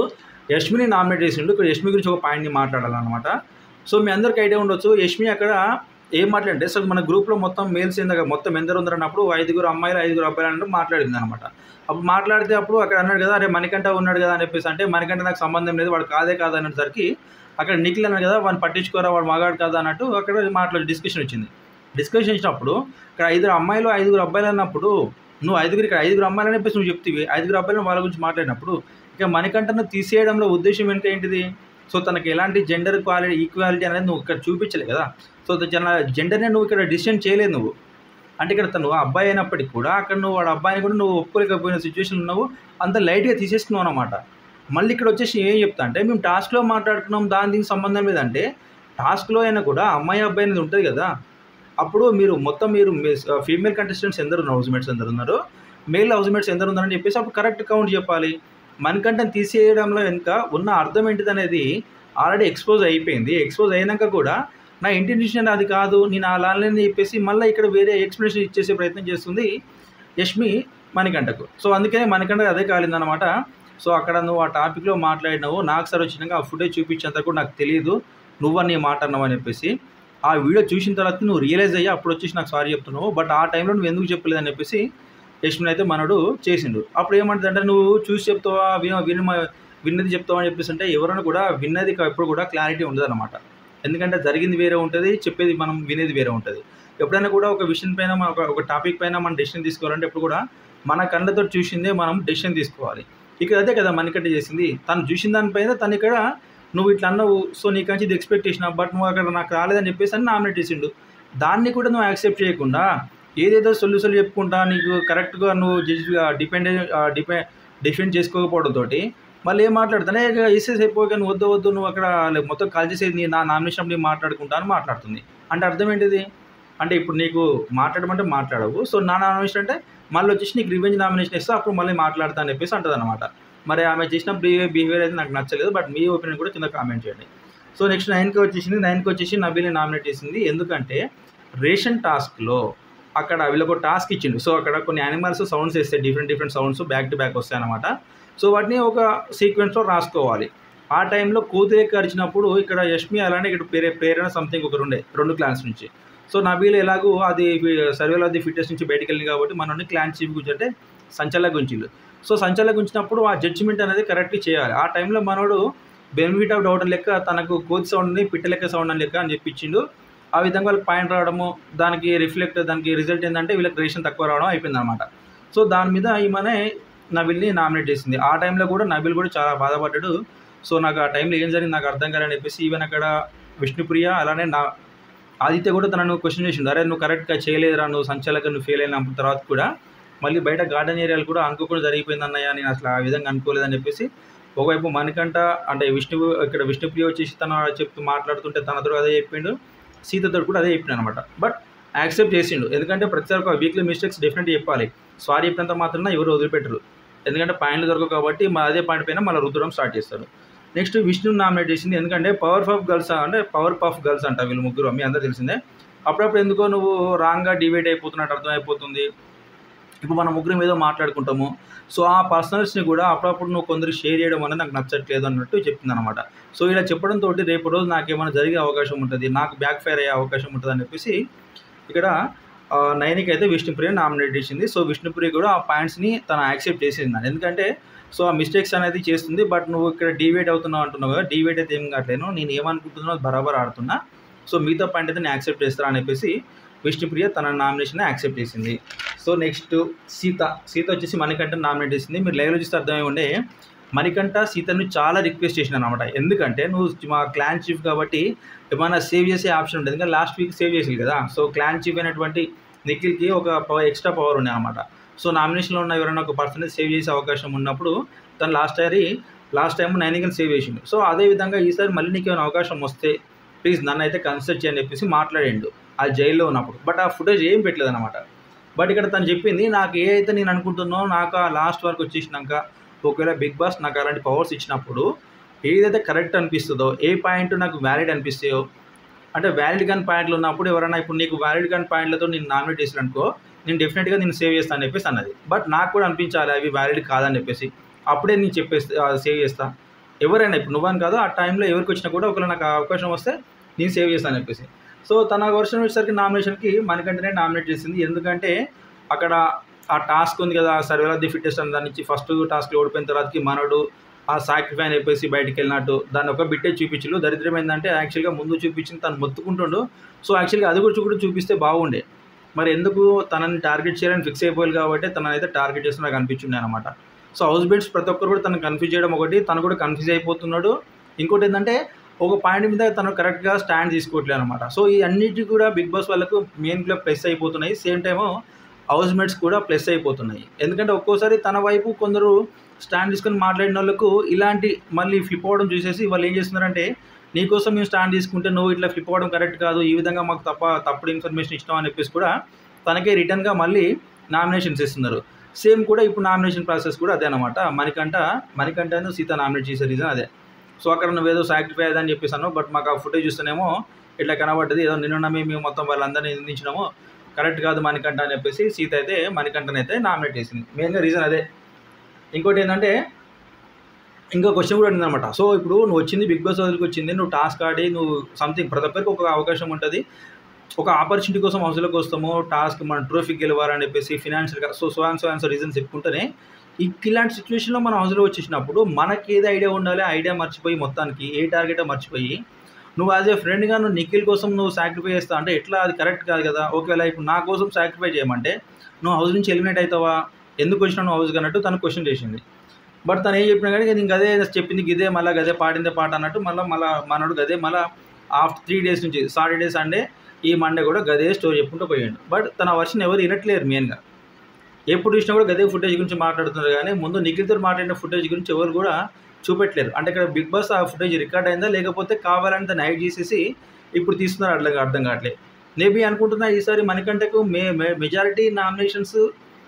Speaker 1: యష్మిని నామినేట్ చేసిండు ఇక్కడ యష్మి గురించి ఒక పాయింట్ని మాట్లాడాలన్నమాట సో మీ అందరికి ఐడియా ఉండొచ్చు యష్మి అక్కడ ఏం మాట్లాడంటే సో మన గ్రూప్లో మొత్తం మేల్స్ ఏందా మొత్తం ఎందరు ఉందరు అన్నప్పుడు ఐదుగురు అమ్మాయిలు ఐదుగురు అబ్బాయిలు అన్నట్టు మాట్లాడింది అనమాట అప్పుడు మాట్లాడితే అప్పుడు అక్కడ అన్నాడు కదా అరే మణికంఠ ఉన్నాడు కదా అని చెప్పేసి అంటే మణికంఠ నాకు సంబంధం లేదు వాడు కాదే కాదు అనేసరికి అక్కడ నిఖిల్ అన్నాడు కదా వాడిని పట్టించుకోరా వాడు మగాడు కదా అన్నట్టు అక్కడ మాట్లాడి డిస్కషన్ వచ్చింది డిస్కషన్ వచ్చినప్పుడు ఇక్కడ ఐదుగురు అమ్మాయిలు ఐదుగురు అబ్బాయిలు అన్నప్పుడు నువ్వు ఐదుగురు ఇక్కడ ఐదుగురు అమ్మాయిలు అని చెప్పేసి నువ్వు చెప్తివి ఐదుగురు అబ్బాయిలు వాళ్ళ గురించి మాట్లాడినప్పుడు ఇక మణికంఠను తీసేయడంలో ఉద్దేశం వెనుక ఏంటిది సో తనకి ఎలాంటి జెండర్ క్వాలిటీ ఈక్వాలిటీ అనేది నువ్వు ఇక్కడ చూపించలే కదా సో జన జెండర్నే నువ్వు ఇక్కడ డిసిషన్ చేయలేదు నువ్వు అంటే ఇక్కడ తను అబ్బాయి అయినప్పటికీ కూడా అక్కడ నువ్వు వాడు అబ్బాయిని కూడా నువ్వు ఒప్పుకోలేకపోయిన సిచ్యువేషన్ ఉన్నావు అంత లైట్గా తీసేసుకున్నావు అనమాట మళ్ళీ ఇక్కడ వచ్చేసి ఏం చెప్తా అంటే మేము టాస్క్లో మాట్లాడుకున్నాం దాని దీనికి సంబంధం లేదంటే టాస్క్లో అయినా కూడా అమ్మాయి అబ్బాయి అనేది ఉంటుంది కదా అప్పుడు మీరు మొత్తం మీరు ఫీమేల్ కంటెస్టెంట్స్ ఎందరు ఉన్నారు హౌస్ మేట్స్ ఎందరు ఉన్నారు మేల్ హౌస్ మేట్స్ ఎందరు ఉన్నారని చెప్పేసి అప్పుడు కరెక్ట్ కౌంట్ చెప్పాలి మనకంటే తీసేయడంలో వెనుక ఉన్న అర్థం ఏంటిది అనేది ఆల్రెడీ ఎక్స్పోజ్ అయిపోయింది ఎక్స్పోజ్ అయినాక కూడా నా ఇంటెన్షన్ అది కాదు నేను అలా అని చెప్పేసి మళ్ళీ ఇక్కడ వేరే ఎక్స్ప్లెనేషన్ ఇచ్చేసే ప్రయత్నం చేస్తుంది యష్మి మణికంఠకు సో అందుకనే మణికంఠ అదే కాలిందనమాట సో అక్కడ నువ్వు ఆ టాపిక్లో మాట్లాడినావు నాకు సార్ వచ్చినాక ఆ ఫుటేజ్ చూపించేంత కూడా నాకు తెలియదు నువ్వన్నీ మాట అన్నావు అని చెప్పేసి ఆ వీడియో చూసిన తర్వాత నువ్వు రియలైజ్ అయ్యి అప్పుడు వచ్చేసి నాకు సారీ చెప్తున్నావు బట్ ఆ టైంలో నువ్వు ఎందుకు చెప్పలేదని చెప్పేసి యశ్మిని అయితే మనడు చేసిండు అప్పుడు ఏమంటుంది అంటే నువ్వు చూసి చెప్తావా విన విన విన్నది చెప్తావా అని చెప్పేసి అంటే ఎవరైనా కూడా విన్నది ఎప్పుడు కూడా క్లారిటీ ఉండదు అనమాట ఎందుకంటే జరిగింది వేరే ఉంటుంది చెప్పేది మనం వినేది వేరే ఉంటుంది ఎప్పుడైనా కూడా ఒక విషయం పైన మన ఒక ఒక టాపిక్ పైన మనం డెసిషన్ తీసుకోవాలంటే ఎప్పుడు కూడా మన కళ్ళతో చూసిందే మనం డెసిషన్ తీసుకోవాలి ఇక్కడ అదే కదా మనకంటే చేసింది తను చూసిన దానిపైన తను ఇక్కడ నువ్వు ఇట్లా అన్నావు సో నీకు నుంచి ఇది ఎక్స్పెక్ట్ చేసిన బట్ నువ్వు అక్కడ నాకు రాలేదని చెప్పేసి అని నామినేట్ చేసిండు దాన్ని కూడా నువ్వు యాక్సెప్ట్ చేయకుండా ఏదేదో సొల్యూషన్ చెప్పుకుంటా నీకు కరెక్ట్గా నువ్వు జడ్జిగా డిపెండ్ డిపె డిఫెండ్ చేసుకోకపోవడంతో మళ్ళీ ఏం మాట్లాడుతానే వేసేసి అయిపోగా నువ్వు వద్దు వద్దు నువ్వు అక్కడ లైక్ మొత్తం కాల్ చేసేది నీ నా నామినేషన్ నేను మాట్లాడుకుంటా అని మాట్లాడుతుంది అంటే అర్థం ఏంటిది అంటే ఇప్పుడు నీకు మాట్లాడమంటే మాట్లాడవు సో నా నామినేషన్ అంటే మళ్ళీ వచ్చేసి నీకు రివెంజ్ నామినేషన్ ఇస్తే అప్పుడు మళ్ళీ మాట్లాడతా అని చెప్పేసి అంటుంది అనమాట మరి ఆమె చేసిన బిహేవియర్ బిహేవియర్ అయితే నాకు నచ్చలేదు బట్ మీ ఒపీనియన్ కూడా కింద కామెంట్ చేయండి సో నెక్స్ట్ నైన్కి వచ్చేసింది నైన్కి వచ్చేసి నబీల్ని నామినేట్ చేసింది ఎందుకంటే రేషన్ టాస్క్లో అక్కడ వీళ్ళకు ఒక టాస్క్ ఇచ్చిండు సో అక్కడ కొన్ని యానిమల్స్ సౌండ్స్ వేస్తాయి different different sounds back to back వస్తాయి అనమాట సో వాటిని ఒక సీక్వెన్స్లో రాసుకోవాలి ఆ టైంలో కూతురే కరిచినప్పుడు ఇక్కడ యష్మి అలానే ఇక్కడ పేరే ప్రేరణ సంథింగ్ ఒకరు ఉండే రెండు క్లాన్స్ నుంచి సో నబీల్ ఎలాగో అది సర్వేలో అది ఫిట్నెస్ నుంచి బయటికి వెళ్ళింది కాబట్టి మనల్ని క్లాన్ చీఫ్ గురించి అంటే సంచలన గుంచిండు సో సంచలన గుంచినప్పుడు ఆ జడ్జిమెంట్ అనేది కరెక్ట్గా చేయాలి ఆ టైంలో మనోడు బెనిఫిట్ ఆఫ్ డౌట్ లెక్క తనకు కోచ్ సౌండ్ని పిట్ట లెక్క సౌండ్ అని లెక్క అని చెప్పించిండు ఆ విధంగా వాళ్ళకి పాయింట్ రావడము దానికి రిఫ్లెక్ట్ దానికి రిజల్ట్ ఏంటంటే వీళ్ళకి రేషన్ తక్కువ రావడం అయిపోయింది అనమాట సో దాని మీద ఈమెనే నబిల్ని నామినేట్ చేసింది ఆ టైంలో కూడా నబిల్ కూడా చాలా బాధపడ్డాడు సో నాకు ఆ టైంలో ఏం జరిగింది నాకు అర్థం కాలని చెప్పేసి ఈవెన్ అక్కడ విష్ణుప్రియ అలానే నా ఆదిత్య కూడా తనను క్వశ్చన్ చేసిండు అరే నువ్వు కరెక్ట్గా చేయలేదురా నువ్వు సంచాలక నువ్వు ఫెయిల్ అయిన తర్వాత కూడా మళ్ళీ బయట గార్డెన్ ఏరియాలు కూడా అనుకోకుండా జరిగిపోయింది అన్నయ్య నేను అసలు ఆ విధంగా అనుకోలేదని చెప్పేసి ఒకవైపు మణికంఠ అంటే విష్ణు ఇక్కడ విష్ణుప్రియ వచ్చేసి తన చెప్తూ మాట్లాడుతుంటే తనతో అదే చెప్పిండు సీతతో కూడా అదే చెప్పిండు అనమాట బట్ యాక్సెప్ట్ చేసిండు ఎందుకంటే ప్రతిసారి ఒక వీక్లీ మిస్టేక్స్ డెఫినెట్గా చెప్పాలి సారీ చెప్పినంత మాత్రం ఎవరు వదిలిపెట్టరు ఎందుకంటే పాయింట్లు దొరకవు కాబట్టి మా అదే పాయింట్ పైన మళ్ళీ రుద్దడం స్టార్ట్ చేస్తారు నెక్స్ట్ విష్ణు నామినేట్ చేసింది ఎందుకంటే పవర్ పఫ్ గర్ల్స్ అంటే పవర్ పఫ్ గర్ల్స్ అంట వీళ్ళు ముగ్గురు మీ అందరూ తెలిసిందే అప్పుడప్పుడు ఎందుకో నువ్వు రాంగ్గా డివైడ్ అయిపోతున్నట్టు అర్థమైపోతుంది ఇప్పుడు మనం ముగ్గురు మీద మాట్లాడుకుంటాము సో ఆ పర్సనల్స్ని కూడా అప్పుడప్పుడు నువ్వు కొందరు షేర్ చేయడం అనేది నాకు నచ్చట్లేదు అన్నట్టు చెప్తుంది అనమాట సో ఇలా చెప్పడంతో రేపు రోజు నాకు ఏమైనా జరిగే అవకాశం ఉంటుంది నాకు బ్యాక్ ఫైర్ అయ్యే అవకాశం ఉంటుంది అని చెప్పేసి ఇక్కడ నైన్కి అయితే విష్ణుప్రియ నామినేట్ చేసింది సో విష్ణుప్రియ కూడా ఆ పాయింట్స్ని తను యాక్సెప్ట్ చేసింది ఎందుకంటే సో ఆ మిస్టేక్స్ అనేది చేస్తుంది బట్ నువ్వు ఇక్కడ డివేట్ అవుతున్నావు అంటున్నావు కదా డివేట్ అయితే ఏం కావట్లేను నేను ఏమనుకుంటున్నావు బరాబర్ ఆడుతున్నా సో మిగతా పాయింట్ అయితే నేను యాక్సెప్ట్ చేస్తాను అని చెప్పేసి విష్ణుప్రియ తన నామినేషన్ యాక్సెప్ట్ చేసింది సో నెక్స్ట్ సీత సీత వచ్చేసి మణికంఠ నామినేట్ చేసింది మీరు లైవ్లో చూస్తే అర్థమై ఉండే మణికంఠ సీతను చాలా రిక్వెస్ట్ చేసిన అనమాట ఎందుకంటే నువ్వు మా క్లాన్ చీఫ్ కాబట్టి ఏమైనా సేవ్ చేసే ఆప్షన్ ఉంటుంది ఎందుకంటే లాస్ట్ వీక్ సేవ్ చేసి కదా సో క్లాన్ చీఫ్ అయినటువంటి నిఖిల్కి ఒక పవర్ ఎక్స్ట్రా పవర్ ఉన్నాయి అనమాట సో నామినేషన్లో ఉన్న ఎవరైనా ఒక పర్సన్ సేవ్ చేసే అవకాశం ఉన్నప్పుడు తను లాస్ట్ టైరీ లాస్ట్ టైం నైనికల్ సేవ్ చేసిండు సో అదే విధంగా ఈసారి మళ్ళీ నీకు ఏమైనా అవకాశం వస్తే ప్లీజ్ నన్ను అయితే కన్సిడర్ చేయని చెప్పేసి మాట్లాడిండు ఆ జైల్లో ఉన్నప్పుడు బట్ ఆ ఫుటేజ్ ఏం పెట్టలేదు అనమాట బట్ ఇక్కడ తను చెప్పింది నాకు ఏ అయితే నేను అనుకుంటున్నానో నాకు ఆ లాస్ట్ వరకు వచ్చేసినాక ఒకవేళ బిగ్ బాస్ నాకు అలాంటి పవర్స్ ఇచ్చినప్పుడు ఏదైతే కరెక్ట్ అనిపిస్తుందో ఏ పాయింట్ నాకు వ్యాలిడ్ అనిపిస్తాయో అంటే వ్యాలిడ్ కాని పాయింట్లు ఉన్నప్పుడు ఎవరైనా ఇప్పుడు నీకు వ్యాలిడ్ కాని పాయింట్లతో నేను నామినేట్ చేసిన అనుకో నేను డెఫినెట్గా నేను సేవ్ చేస్తాను అని చెప్పేసి అన్నది బట్ నాకు కూడా అనిపించాలి అవి వ్యాలిడ్ కాదని చెప్పేసి అప్పుడే నేను చెప్పేసి సేవ్ చేస్తా ఎవరైనా ఇప్పుడు నువ్వని కాదు ఆ టైంలో ఎవరికి వచ్చినా కూడా ఒకవేళ నాకు ఆ అవకాశం వస్తే నేను సేవ్ చేస్తాను చెప్పేసి సో తన వర్షన్ వచ్చేసరికి నామినేషన్కి మనకంటేనే నామినేట్ చేసింది ఎందుకంటే అక్కడ ఆ టాస్క్ ఉంది కదా సర్వేల్ ఆఫ్ ది ఫిట్టెస్ట్ అని దాని నుంచి ఫస్ట్ టాస్క్లో ఓడిపోయిన తర్వాతకి మనడు ఆ సాక్రిఫై అని చెప్పేసి బయటికి వెళ్ళినట్టు దాన్ని ఒక బిట్టే చూపించు దరిద్రం ఏంటంటే యాక్చువల్గా ముందు చూపించింది తను మొత్తుకుంటుండు సో యాక్చువల్గా అది కూడా కూడా చూపిస్తే బాగుండే మరి ఎందుకు తనని టార్గెట్ చేయాలని ఫిక్స్ అయిపోయాలి కాబట్టి తననైతే టార్గెట్ చేస్తున్నా నాకు అనిపించింది అనమాట సో హౌస్ బెడ్స్ ప్రతి ఒక్కరు కూడా తను కన్ఫ్యూజ్ చేయడం ఒకటి తను కూడా కన్ఫ్యూజ్ అయిపోతున్నాడు ఇంకోటి ఏంటంటే ఒక పాయింట్ మీద తను కరెక్ట్గా స్టాండ్ తీసుకోవట్లేదు అనమాట సో ఈ అన్నిటి కూడా బిగ్ బాస్ వాళ్ళకు మెయిన్గా ప్లస్ అయిపోతున్నాయి సేమ్ టైము హౌస్ మేట్స్ కూడా ప్లస్ అయిపోతున్నాయి ఎందుకంటే ఒక్కోసారి తన వైపు కొందరు స్టాండ్ తీసుకొని మాట్లాడిన వాళ్ళకు ఇలాంటి మళ్ళీ ఫ్లిప్ అవ్వడం చూసేసి వాళ్ళు ఏం చేస్తున్నారంటే నీకోసం మేము స్టాండ్ తీసుకుంటే నువ్వు ఇట్లా ఫ్లిప్ అవ్వడం కరెక్ట్ కాదు ఈ విధంగా మాకు తప్ప తప్పుడు ఇన్ఫర్మేషన్ ఇష్టం అని చెప్పేసి కూడా తనకే రిటర్న్గా మళ్ళీ నామినేషన్స్ ఇస్తున్నారు సేమ్ కూడా ఇప్పుడు నామినేషన్ ప్రాసెస్ కూడా అదే అనమాట మణికంట మణికంటను సీత నామినేట్ చేసే రీజన్ అదే సో అక్కడ నువ్వు ఏదో సాక్రిఫై అదని చెప్పేసాను బట్ మాకు ఆ ఫుటేజ్ చూస్తేనేమో ఇట్లా కనబడ్డది ఏదో నిన్న నమ్మి మేము మొత్తం వాళ్ళందరినీ నిందించినాము కరెక్ట్ కాదు మణికంఠ అని చెప్పేసి సీత అయితే మణికంఠని అయితే నామినేట్ చేసింది మెయిన్గా రీజన్ అదే ఇంకోటి ఏంటంటే ఇంకో క్వశ్చన్ కూడా ఉందన్నమాట సో ఇప్పుడు నువ్వు వచ్చింది బిగ్ బాస్ వదిలికి వచ్చింది నువ్వు టాస్క్ ఆడి నువ్వు సంథింగ్ ప్రతి ఒక్కరికి ఒక అవకాశం ఉంటుంది ఒక ఆపర్చునిటీ కోసం హౌస్లోకి వస్తాము టాస్క్ మన ట్రోఫీకి గెలవాలని చెప్పేసి ఫినాన్షియల్గా so so and so and so reasons చెప్పుకుంటేనే ఈ ఇలాంటి సిచ్యువేషన్లో మనం హౌస్లో వచ్చేసినప్పుడు మనకి ఏది ఐడియా ఉండాలి ఐడియా మర్చిపోయి మొత్తానికి ఏ టార్గెట్ మర్చిపోయి నువ్వు యాజ్ ఏ ఫ్రెండ్గా నువ్వు నిఖిల్ కోసం నువ్వు సాక్రిఫై చేస్తావు అంటే ఎట్లా అది కరెక్ట్ కాదు కదా ఒకవేళ ఇప్పుడు నా కోసం సాక్రిఫై చేయమంటే నువ్వు హౌస్ నుంచి ఎలిమినేట్ అవుతావా ఎందుకు వచ్చినావు నువ్వు హౌస్ అన్నట్టు తను క్వశ్చన్ చేసింది బట్ తను ఏం చెప్పినా కానీ ఇంక అదే చెప్పింది ఇదే మళ్ళీ గదే పాడిందే పాట అన్నట్టు మళ్ళీ మళ్ళీ మనడు గదే మళ్ళీ ఆఫ్టర్ త్రీ డేస్ నుంచి సాటర్డే సండే ఈ మండే కూడా గదే స్టోరీ చెప్పుకుంటూ పోయాడు బట్ తన వర్షన్ ఎవరు వినట్లేరు మెయిన్గా ఎప్పుడు చూసినా కూడా గదే ఫుటేజ్ గురించి మాట్లాడుతున్నారు కానీ ముందు నిఖిల్తో మాట్లాడిన ఫుటేజ్ గురించి ఎవరు కూడా చూపెట్టలేరు అంటే ఇక్కడ బిగ్ బాస్ ఆ ఫుటేజ్ రికార్డ్ అయిందా లేకపోతే కావాలని దాన్ని హైడ్ చేసేసి ఇప్పుడు తీస్తున్నారు అట్లా అర్థం కావట్లేదు మేబీ అనుకుంటున్నా ఈసారి మనకంటకు మే మెజారిటీ నామినేషన్స్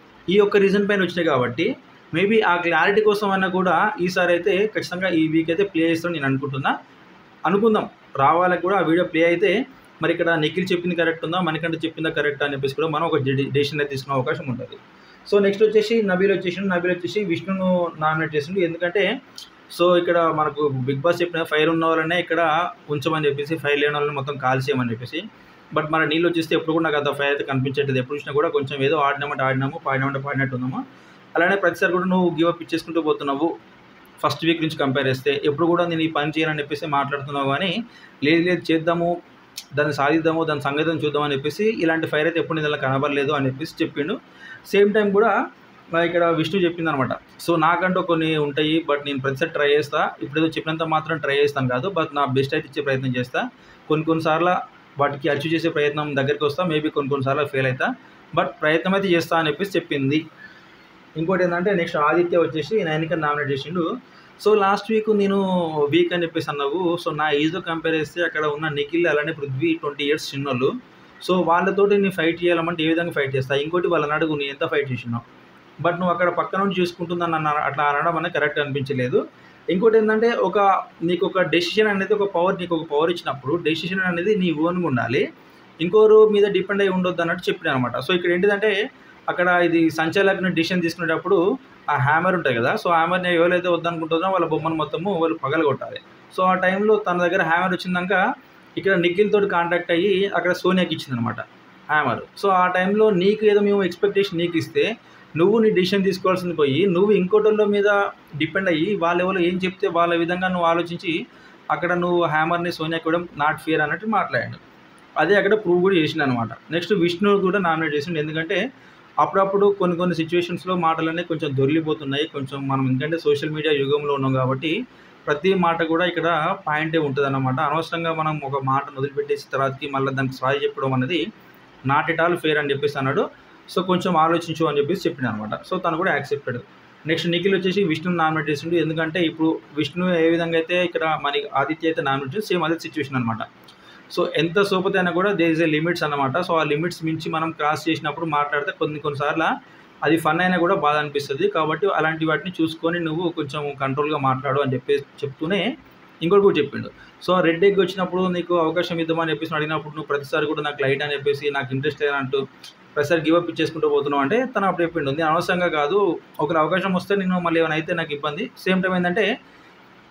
Speaker 1: ఈ యొక్క రీజన్ పైన వచ్చినాయి కాబట్టి మేబీ ఆ క్లారిటీ కోసం అన్నా కూడా ఈసారి అయితే ఖచ్చితంగా ఈ వీక్ అయితే ప్లే చేస్తాను నేను అనుకుంటున్నా అనుకుందాం రావాలని కూడా ఆ వీడియో ప్లే అయితే మరి ఇక్కడ నిఖిల్ చెప్పింది కరెక్ట్ ఉందా మనకంట చెప్పిందా కరెక్ట్ అని చెప్పేసి కూడా మనం ఒక డెసిషన్ అయితే తీసుకునే అవకాశం ఉంటుంది సో నెక్స్ట్ వచ్చేసి నబీల్ వచ్చేసి నబీల్ వచ్చేసి విష్ణును నామినేట్ చేసిండు ఎందుకంటే సో ఇక్కడ మనకు బిగ్ బాస్ చెప్పిన ఫైర్ ఉన్న వాళ్ళనే ఇక్కడ ఉంచమని చెప్పేసి ఫైర్ లేని వాళ్ళని మొత్తం కాల్ చేయమని చెప్పేసి బట్ మన నీళ్ళు వచ్చేస్తే ఎప్పుడు కూడా నాకు అంత ఫైర్ అయితే కనిపించట్లేదు ఎప్పుడు చూసినా కూడా కొంచెం ఏదో ఆడినామంటే ఆడినాము పాడినామంటే పాడినట్టు ఉన్నాము అలానే ప్రతిసారి కూడా నువ్వు గివ్ అప్ ఇచ్చేసుకుంటూ పోతున్నావు ఫస్ట్ వీక్ నుంచి కంపేర్ చేస్తే ఎప్పుడు కూడా నేను ఈ పని చేయాలని చెప్పేసి మాట్లాడుతున్నావు కానీ లేదు లేదు చేద్దాము దాన్ని సాధిద్దాము దాని సంగీతం చూద్దామని చెప్పేసి ఇలాంటి ఫైర్ అయితే ఎప్పుడు నేను కనబడలేదు అని చెప్పేసి చెప్పిండు సేమ్ టైం కూడా నా ఇక్కడ విష్ణు చెప్పింది అనమాట సో నాకంటూ కొన్ని ఉంటాయి బట్ నేను ప్రతిసారి ట్రై చేస్తా ఇప్పుడు ఏదో చెప్పినంత మాత్రం ట్రై చేస్తాను కాదు బట్ నా బెస్ట్ అయితే ఇచ్చే ప్రయత్నం చేస్తా కొన్ని కొన్నిసార్లు వాటికి అచీవ్ చేసే ప్రయత్నం దగ్గరికి వస్తా మేబీ కొన్ని కొన్నిసార్లు ఫెయిల్ అవుతా బట్ ప్రయత్నం అయితే చేస్తా అని చెప్పేసి చెప్పింది ఇంకోటి ఏంటంటే నెక్స్ట్ ఆదిత్య వచ్చేసి నైన్కి నామినేట్ చేసిండు సో లాస్ట్ వీక్ నేను వీక్ అని చెప్పేసి అన్నావు సో నా ఏజ్తో కంపేర్ చేస్తే అక్కడ ఉన్న నిఖిల్ అలానే పృథ్వీ ట్వంటీ ఇయర్స్ చిన్నోళ్ళు సో వాళ్ళతోటి నేను ఫైట్ చేయాలమంటే ఏ విధంగా ఫైట్ చేస్తా ఇంకోటి వాళ్ళని అడుగు నేను ఎంత ఫైట్ చేసినావు బట్ నువ్వు అక్కడ పక్క నుంచి చూసుకుంటుందని అన్న అట్లా అనడం అనేది కరెక్ట్ అనిపించలేదు ఇంకోటి ఏంటంటే ఒక నీకు ఒక డెసిషన్ అనేది ఒక పవర్ నీకు ఒక పవర్ ఇచ్చినప్పుడు డెసిషన్ అనేది నీ ఓన్గా ఉండాలి ఇంకోరు మీద డిపెండ్ అయి ఉండొద్దు అన్నట్టు చెప్పిన అనమాట సో ఇక్కడ ఏంటిదంటే అక్కడ ఇది సంచాలకుని డిసిషన్ తీసుకునేటప్పుడు ఆ హ్యామర్ ఉంటుంది కదా సో హ్యామర్ని ఎవరైతే వద్దనుకుంటుందో వాళ్ళ బొమ్మను మొత్తము వాళ్ళు పగలగొట్టాలి సో ఆ టైంలో తన దగ్గర హ్యామర్ వచ్చిందాక ఇక్కడ నిఖిల్ తోటి కాంటాక్ట్ అయ్యి అక్కడ సోనియాకి ఇచ్చిందనమాట హ్యామర్ సో ఆ టైంలో నీకు ఏదో మేము ఎక్స్పెక్టేషన్ నీకు ఇస్తే నువ్వు నీ డిసిషన్ తీసుకోవాల్సింది పోయి నువ్వు ఇంకోటోళ్ళ మీద డిపెండ్ అయ్యి వాళ్ళు ఎవరో ఏం చెప్తే వాళ్ళ విధంగా నువ్వు ఆలోచించి అక్కడ నువ్వు హ్యామర్ని సోనియాకి ఇవ్వడం నాట్ ఫియర్ అన్నట్టు మాట్లాడాడు అదే అక్కడ ప్రూవ్ కూడా చేసిండు అనమాట నెక్స్ట్ విష్ణు కూడా నామినేట్ చేసిండు ఎందుకంటే అప్పుడప్పుడు కొన్ని కొన్ని సిచ్యువేషన్స్లో మాటలనే కొంచెం దొరికిపోతున్నాయి కొంచెం మనం ఎందుకంటే సోషల్ మీడియా యుగంలో ఉన్నాం కాబట్టి ప్రతి మాట కూడా ఇక్కడ పాయింటే ఉంటుంది అన్నమాట అనవసరంగా మనం ఒక మాటను వదిలిపెట్టేసి తర్వాతకి మళ్ళీ దానికి సారీ చెప్పడం అనేది నాట్ ఎట్ ఆల్ ఫేర్ అని చెప్పేసి అన్నాడు సో కొంచెం ఆలోచించు అని చెప్పేసి చెప్పిన అనమాట సో తను కూడా యాక్సెప్టెడ్ నెక్స్ట్ నిఖిల్ వచ్చేసి విష్ణు నామినేట్ చేసిండు ఎందుకంటే ఇప్పుడు విష్ణు ఏ విధంగా అయితే ఇక్కడ మన ఆదిత్య అయితే నామినేట్ చేసి సేమ్ అదే సిచ్యువేషన్ అనమాట సో ఎంత సోపతి అయినా కూడా దేర్ ఇస్ ఏ లిమిట్స్ అనమాట సో ఆ లిమిట్స్ మించి మనం క్రాస్ చేసినప్పుడు మాట్లాడితే కొన్ని కొన్నిసార్లు అది ఫన్ అయినా కూడా బాధ అనిపిస్తుంది కాబట్టి అలాంటి వాటిని చూసుకొని నువ్వు కొంచెం కంట్రోల్గా మాట్లాడు అని చెప్పేసి చెప్తూనే ఇంకోటి కూడా చెప్పిండు సో రెడ్ ఎగ్ వచ్చినప్పుడు నీకు అవకాశం ఇద్దామని చెప్పేసి అడిగినప్పుడు నువ్వు ప్రతిసారి కూడా నాకు లైట్ అని చెప్పేసి నాకు ఇంట్రెస్ట్ లేదంటూ ప్రతిసారి గివ్ అప్ ఇచ్చేసుకుంటూ పోతున్నావు అంటే తను అప్పుడు చెప్పిండు నేను అనవసరంగా కాదు ఒకరు అవకాశం వస్తే నేను మళ్ళీ ఏమైనా అయితే నాకు ఇబ్బంది సేమ్ టైం ఏంటంటే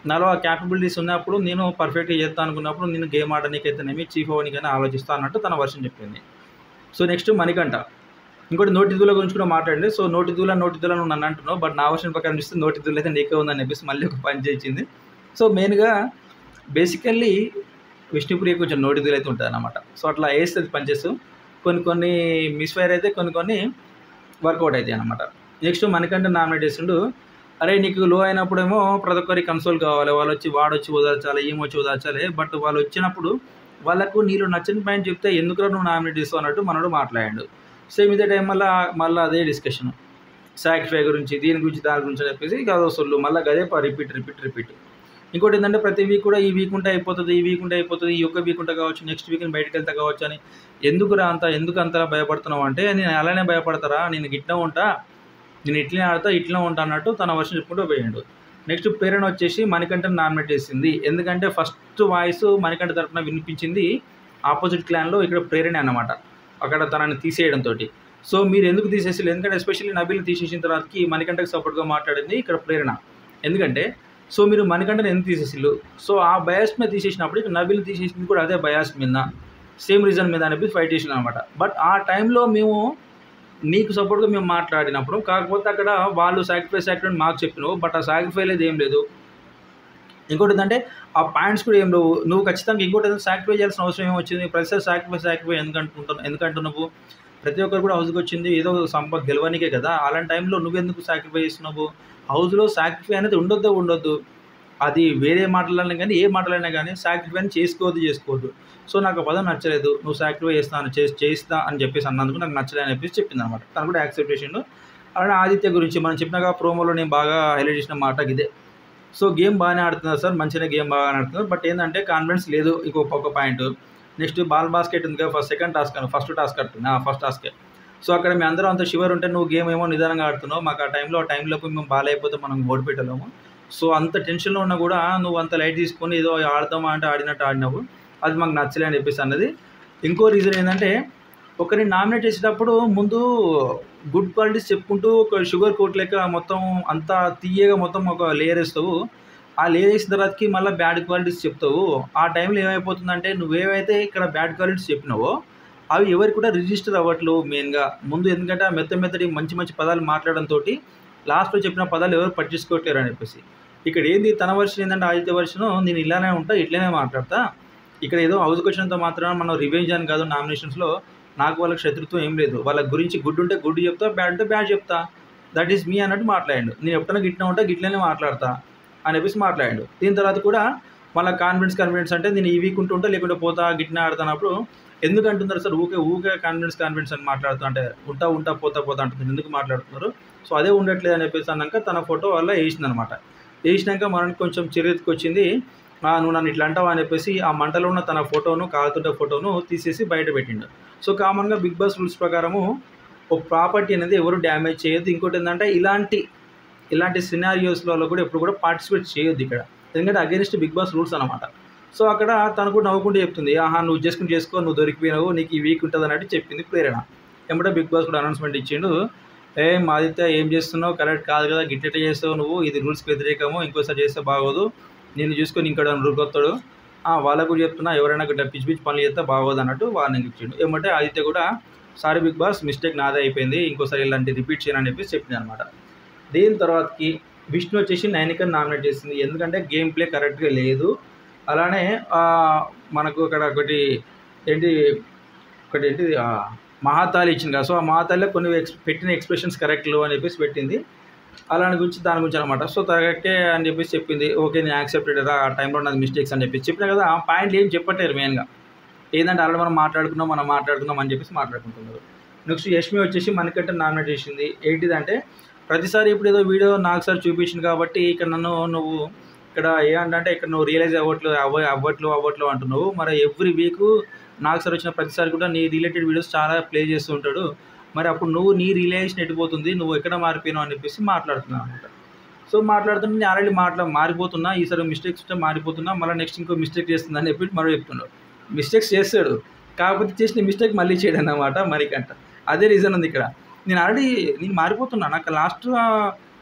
Speaker 1: నాలో ఆ క్యాపబిలిటీస్ ఉన్నప్పుడు నేను పర్ఫెక్ట్గా చేస్తాను అనుకున్నప్పుడు నేను గేమ్ ఆడడానికి అయితేనేమి చీఫ్ అవ్వడానికైనా ఆలోచిస్తా అన్నట్టు తన వర్షం చెప్పింది సో నెక్స్ట్ మణికంఠ ఇంకోటి నోటి దూల గురించి కూడా మాట్లాడండి సో నోటి దూల నోటి దూల నువ్వు నన్ను అంటున్నావు బట్ నా వర్షన్ ప్రకారం చూస్తే నోటి దూల అయితే నీకే ఉందని చెప్పేసి మళ్ళీ ఒక పని చేయించింది సో మెయిన్గా బేసికల్లీ విష్ణుప్రియ కొంచెం నోటి దూల అయితే ఉంటుంది అనమాట సో అట్లా వేస్తుంది పంచెస్ కొన్ని కొన్ని మిస్ఫైర్ అయితే కొన్ని కొన్ని వర్కౌట్ అవుతాయి అనమాట నెక్స్ట్ మనకంటే నామినేట్ చేసిండు అరే నీకు లో అయినప్పుడేమో ప్రతి ఒక్కరి కన్సోల్ కావాలి వాళ్ళు వచ్చి వాడు వచ్చి ఓదార్చాలి ఏం వచ్చి ఓదార్చాలి బట్ వాళ్ళు వచ్చినప్పుడు వాళ్ళకు నీళ్ళు నచ్చిన పాయింట్ చెప్తే ఎందుకు నువ్వు నామినేట్ చేస్తావు అన్నట్టు మనోడు మాట్లాడాడు సేమ్ ఇదే టైం మళ్ళీ మళ్ళీ అదే డిస్కషన్ సాక్రిఫై గురించి దీని గురించి దాని గురించి అని చెప్పేసి ఇక అదో సొల్లు మళ్ళీ అదే రిపీట్ రిపీట్ రిపీట్ ఇంకోటి ఏంటంటే ప్రతి వీక్ కూడా ఈ వీక్ ఉంటే అయిపోతుంది ఈ వీక్ ఉంటే అయిపోతుంది ఈ ఒక్క వీక్ ఉంటే కావచ్చు నెక్స్ట్ వీక్ బయటకు వెళ్తా కావచ్చు అని ఎందుకురా అంత ఎందుకు అంతలా భయపడుతున్నావు అంటే నేను అలానే భయపడతారా నేను గిట్లా ఉంటా నేను ఇట్లనే ఆడతా ఇట్లా ఉంటా అన్నట్టు తన వర్షం చెప్పుకుంటూ పోయాడు నెక్స్ట్ పేరెంట్ వచ్చేసి మణికంఠని నామినేట్ చేసింది ఎందుకంటే ఫస్ట్ వాయిస్ మణికంఠ తరపున వినిపించింది ఆపోజిట్ క్లాన్లో ఇక్కడ ప్రేరణ అన్నమాట అక్కడ తనని తీసేయడంతో సో మీరు ఎందుకు తీసేసారు ఎందుకంటే ఎస్పెషల్లీ నబీల్ తీసేసిన తర్వాతకి మణికంఠకి సపోర్ట్గా మాట్లాడింది ఇక్కడ ప్రేరణ ఎందుకంటే సో మీరు మణికంఠని ఎందుకు తీసేసిల్లు సో ఆ బయాస్ మీద తీసేసినప్పుడు ఇక్కడ నబీల్ తీసేసింది కూడా అదే బయాస్ మీద సేమ్ రీజన్ మీద అనిపి ఫైట్ చేసిన అనమాట బట్ ఆ టైంలో మేము నీకు సపోర్ట్గా మేము మాట్లాడినప్పుడు కాకపోతే అక్కడ వాళ్ళు సాక్రిఫైస్ యాక్ట్ మాకు చెప్పినావు బట్ ఆ సాక్రిఫై లేదు ఏం లేదు ఇంకోటి ఏంటంటే ఆ పాయింట్స్ కూడా ఏం లేవు నువ్వు ఖచ్చితంగా ఇంకోటి ఏదైనా సాక్రిఫై చేయాల్సిన అవసరం ఏమొచ్చింది ప్రతిసారి సాక్రిఫై సాక్రిఫై ఎందుకంటున్నావు ఎందుకంటూ నువ్వు ప్రతి ఒక్కరు కూడా హౌస్కి వచ్చింది ఏదో సంపద గెలవనికే కదా అలాంటి టైంలో నువ్వెందుకు సాక్రిఫై చేస్తున్నావు హౌస్లో సాక్రిఫై అనేది ఉండొద్దు ఉండొద్దు అది వేరే మాటలైనా కానీ ఏ మాటలైనా కానీ సాక్రిఫై అని చేసుకోవద్దు చేసుకోవద్దు సో నాకు ఆ పదం నచ్చలేదు నువ్వు సాక్రిఫై చేస్తాను చేసి చేస్తా అని చెప్పేసి అన్నందుకు నాకు నచ్చలేదు అని చెప్పేసి చెప్పింది అనమాట తను కూడా యాక్సెప్ట్ చేసిండు అలానే ఆదిత్య గురించి మనం చెప్పినాక ప్రోమోలో నేను బాగా హైలైట్ చేసిన మాట ఇదే సో గేమ్ బాగానే ఆడుతున్నారు సార్ మంచిగా గేమ్ బాగా ఆడుతున్నారు బట్ ఏంటంటే కాన్ఫిడెన్స్ లేదు ఇంకొక ఒక పాయింట్ నెక్స్ట్ బాల్ బాస్కెట్ ఉంది కదా first second task first task ఆడుతుంది ఫస్ట్ టాస్కే సో అక్కడ మీ అందరూ అంత షివర్ ఉంటే నువ్వు గేమ్ ఏమో నిదానంగా ఆడుతున్నావు మాకు ఆ టైంలో ఆ టైంలోపు మేము బాల్ అయిపోతే మనం ఓడిపెట్టలేము సో అంత టెన్షన్లో ఉన్నా కూడా నువ్వు అంత లైట్ తీసుకొని ఏదో ఆడతామా అంటే ఆడినట్టు ఆడినావు అది మాకు నచ్చలే అని చెప్పేసి అన్నది ఇంకో రీజన్ ఏంటంటే ఒకరిని నామినేట్ చేసేటప్పుడు ముందు గుడ్ క్వాలిటీస్ చెప్పుకుంటూ ఒక షుగర్ కోట్ లెక్క మొత్తం అంతా తీయగా మొత్తం ఒక లేయర్ వేస్తావు ఆ లేయర్ వేసిన తర్వాతకి మళ్ళీ బ్యాడ్ క్వాలిటీస్ చెప్తావు ఆ టైంలో ఏమైపోతుందంటే నువ్వేవైతే ఇక్కడ బ్యాడ్ క్వాలిటీస్ చెప్పినావో అవి ఎవరికి కూడా రిజిస్టర్ అవ్వట్లేవు మెయిన్గా ముందు ఎందుకంటే ఆ మెత్త మెత్తటి మంచి మంచి పదాలు మాట్లాడడంతో లాస్ట్లో చెప్పిన పదాలు ఎవరు పట్టించుకోవట్లేరు అని చెప్పేసి ఇక్కడ ఏంది తన వర్షన్ ఏంటంటే ఆదిత్య వర్షన్ నేను ఇలానే ఉంటా ఇట్లనే మాట్లాడతా ఇక్కడ ఏదో హౌస్కి వచ్చినంత మాత్రాన మనం రివెంజ్ అని కాదు నామినేషన్స్లో నాకు వాళ్ళకి శత్రుత్వం ఏం లేదు వాళ్ళ గురించి గుడ్ ఉంటే గుడ్ చెప్తా బ్యాడ్ ఉంటే బ్యాడ్ చెప్తా దట్ ఈస్ మీ అన్నట్టు మాట్లాడాడు నేను ఎప్పుడైనా గిట్టిన ఉంటే గిట్లనే మాట్లాడతా అని చెప్పేసి మాట్లాడాడు దీని తర్వాత కూడా మళ్ళీ కాన్ఫిడెన్స్ కాన్ఫిడెన్స్ అంటే నేను ఈ వీక్ ఉంటుంటా లేకుంటే పోతా గిట్టిన ఆడుతున్నప్పుడు ఎందుకు అంటున్నారు సార్ ఊకే ఊకే కాన్ఫిడెన్స్ కాన్ఫిడెన్స్ అని మాట్లాడుతూ అంటే ఉంటా ఉంటా పోతా పోతా అంటుంది ఎందుకు మాట్లాడుతున్నారు సో అదే ఉండట్లేదు అని చెప్పేసి అన్నాక తన ఫోటో వల్ల వేసింది అనమాట వేసినాక మనకి కొంచెం చిరెత్తుకు వచ్చింది "ఆ, నువ్వు నన్ను ఇట్లా అంటావా అని చెప్పేసి ఆ మంటలో ఉన్న తన ఫోటోను కాలుతుంటే ఫోటోను తీసేసి బయట పెట్టిండు సో కామన్గా బిగ్ బాస్ రూల్స్ ప్రకారము ఒక ప్రాపర్టీ అనేది ఎవరు డ్యామేజ్ చేయొద్దు ఇంకోటి ఏంటంటే ఇలాంటి ఇలాంటి సినారియోస్లలో కూడా ఎప్పుడు కూడా పార్టిసిపేట్ చేయొద్దు ఇక్కడ ఎందుకంటే అగేనిస్ట్ బిగ్ బాస్ రూల్స్ అనమాట సో అక్కడ తను కూడా నవ్వుకుంటూ చెప్తుంది ఆహా నువ్వు చేసుకుని చేసుకో నువ్వు దొరికిపోయినావు నీకు ఈ వీక్ ఉంటుంది అన్నట్టు చెప్పింది ప్రేరణ వెంబడే బిగ్ బాస్ కూడా అనౌన్స్మెంట్ ఇచ్చిండు ఏం ఆదిత్య ఏం చేస్తున్నావు కరెక్ట్ కాదు కదా గిట్టెట చేస్తావు నువ్వు ఇది రూల్స్కి వ్యతిరేకము ఇంకోసారి చేస్తే బాగోదు నేను చూసుకొని ఇంకోటి రూకొస్తాడు వాళ్ళకు కూడా చెప్తున్నా ఎవరైనా గిట్ట పిచ్చి పిచ్చి పనులు చేస్తే బాగోదు అన్నట్టు వార్నింగ్ ఇచ్చిండు ఏమంటే ఆదిత్య కూడా సారీ బిగ్ బాస్ మిస్టేక్ నాదే అయిపోయింది ఇంకోసారి ఇలాంటి రిపీట్ చేయనని చెప్పేసి చెప్పింది అనమాట దీని తర్వాతకి విష్ణు వచ్చేసి నైనికని నామినేట్ చేసింది ఎందుకంటే గేమ్ ప్లే కరెక్ట్గా లేదు అలానే ఆ, మనకు అక్కడ ఒకటి ఏంటి ఒకటి ఏంటి ఆ, మహాతాలి ఇచ్చింది కదా సో ఆ మహాతాలిలో కొన్ని ఎక్స్ పెట్టిన ఎక్స్ప్రెషన్స్ కరెక్ట్ లేవు అని చెప్పేసి పెట్టింది అలాని గురించి దాని గురించి అనమాట సో కరెక్టే అని చెప్పేసి చెప్పింది ఓకే నేను యాక్సెప్టెడ్ రా ఆ టైంలో నాది మిస్టేక్స్ అని చెప్పేసి చెప్పినా కదా ఆ పాయింట్లు ఏం చెప్పట్లేరు మెయిన్గా ఏంటంటే ఆల్రెడీ మనం మాట్లాడుకున్నాం మనం మాట్లాడుకున్నాం అని చెప్పేసి మాట్లాడుకుంటున్నారు నెక్స్ట్ యష్మి వచ్చేసి మనకంటే నామినేట్ చేసింది ఏంటిదంటే ప్రతిసారి ఇప్పుడు ఏదో వీడియో నాకు సార్ చూపించింది కాబట్టి ఇక్కడ నన్ను నువ్వు ఇక్కడ ఏమంటే ఇక్కడ నువ్వు రియలైజ్ అవ్వట్లేదు అవ్వ అవ్వట్లు అవ్వట్లు అంటున్నావు మరి ఎవ్రీ వీక్ నాకు సార్ వచ్చిన ప్రతిసారి కూడా నీ రిలేటెడ్ వీడియోస్ చాలా ప్లే చేస్తూ ఉంటాడు మరి అప్పుడు నువ్వు నీ రిలేషన్ ఎట్టిపోతుంది నువ్వు ఎక్కడ మారిపోయినావు అని చెప్పేసి మాట్లాడుతున్నావు అనమాట సో మాట్లాడుతుంటే నేను ఆల్రెడీ మాట్లా మారిపోతున్నా ఈసారి మిస్టేక్స్ ఉంటే మారిపోతున్నా మళ్ళీ నెక్స్ట్ ఇంకో మిస్టేక్ చేస్తుందని అని చెప్పి మరో చెప్తున్నాడు మిస్టేక్స్ చేస్తాడు కాకపోతే చేసిన మిస్టేక్ మళ్ళీ చేయడం అన్నమాట మరికంట అదే రీజన్ ఉంది ఇక్కడ నేను ఆల్రెడీ నేను మారిపోతున్నా నాకు లాస్ట్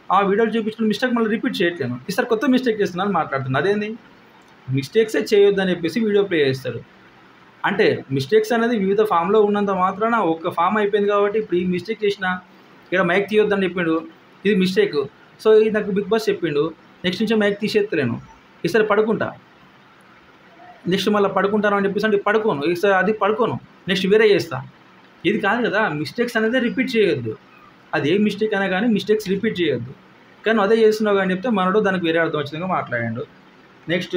Speaker 1: ఆ వీడియోలు చూపించిన మిస్టేక్ మళ్ళీ రిపీట్ చేయట్లేను ఈసారి కొత్త మిస్టేక్ చేస్తున్నాను మాట్లాడుతున్నాను అదేంది మిస్టేక్సే చేయొద్దని చెప్పేసి వీడియో ప్లే చేస్తాడు అంటే మిస్టేక్స్ అనేది వివిధ ఫామ్లో ఉన్నంత మాత్రాన ఒక ఫామ్ అయిపోయింది కాబట్టి ఇప్పుడు ఈ మిస్టేక్ చేసిన ఇక్కడ మైక్ తీయొద్దని చెప్పిండు ఇది మిస్టేక్ సో ఇది నాకు బిగ్ బాస్ చెప్పిండు నెక్స్ట్ నుంచి మైక్ తీసేస్తలేను ఈసారి పడుకుంటా నెక్స్ట్ మళ్ళీ పడుకుంటాను అని చెప్పేసి అంటే పడుకోను ఈసారి అది పడుకోను నెక్స్ట్ వేరే చేస్తా ఇది కాదు కదా మిస్టేక్స్ అనేది రిపీట్ చేయొద్దు అది ఏ మిస్టేక్ అయినా కానీ మిస్టేక్స్ రిపీట్ చేయొద్దు కానీ అదే చేస్తున్నావు కానీ చెప్తే మనడు దానికి వేరే అర్థం వచ్చిందిగా మాట్లాడాడు నెక్స్ట్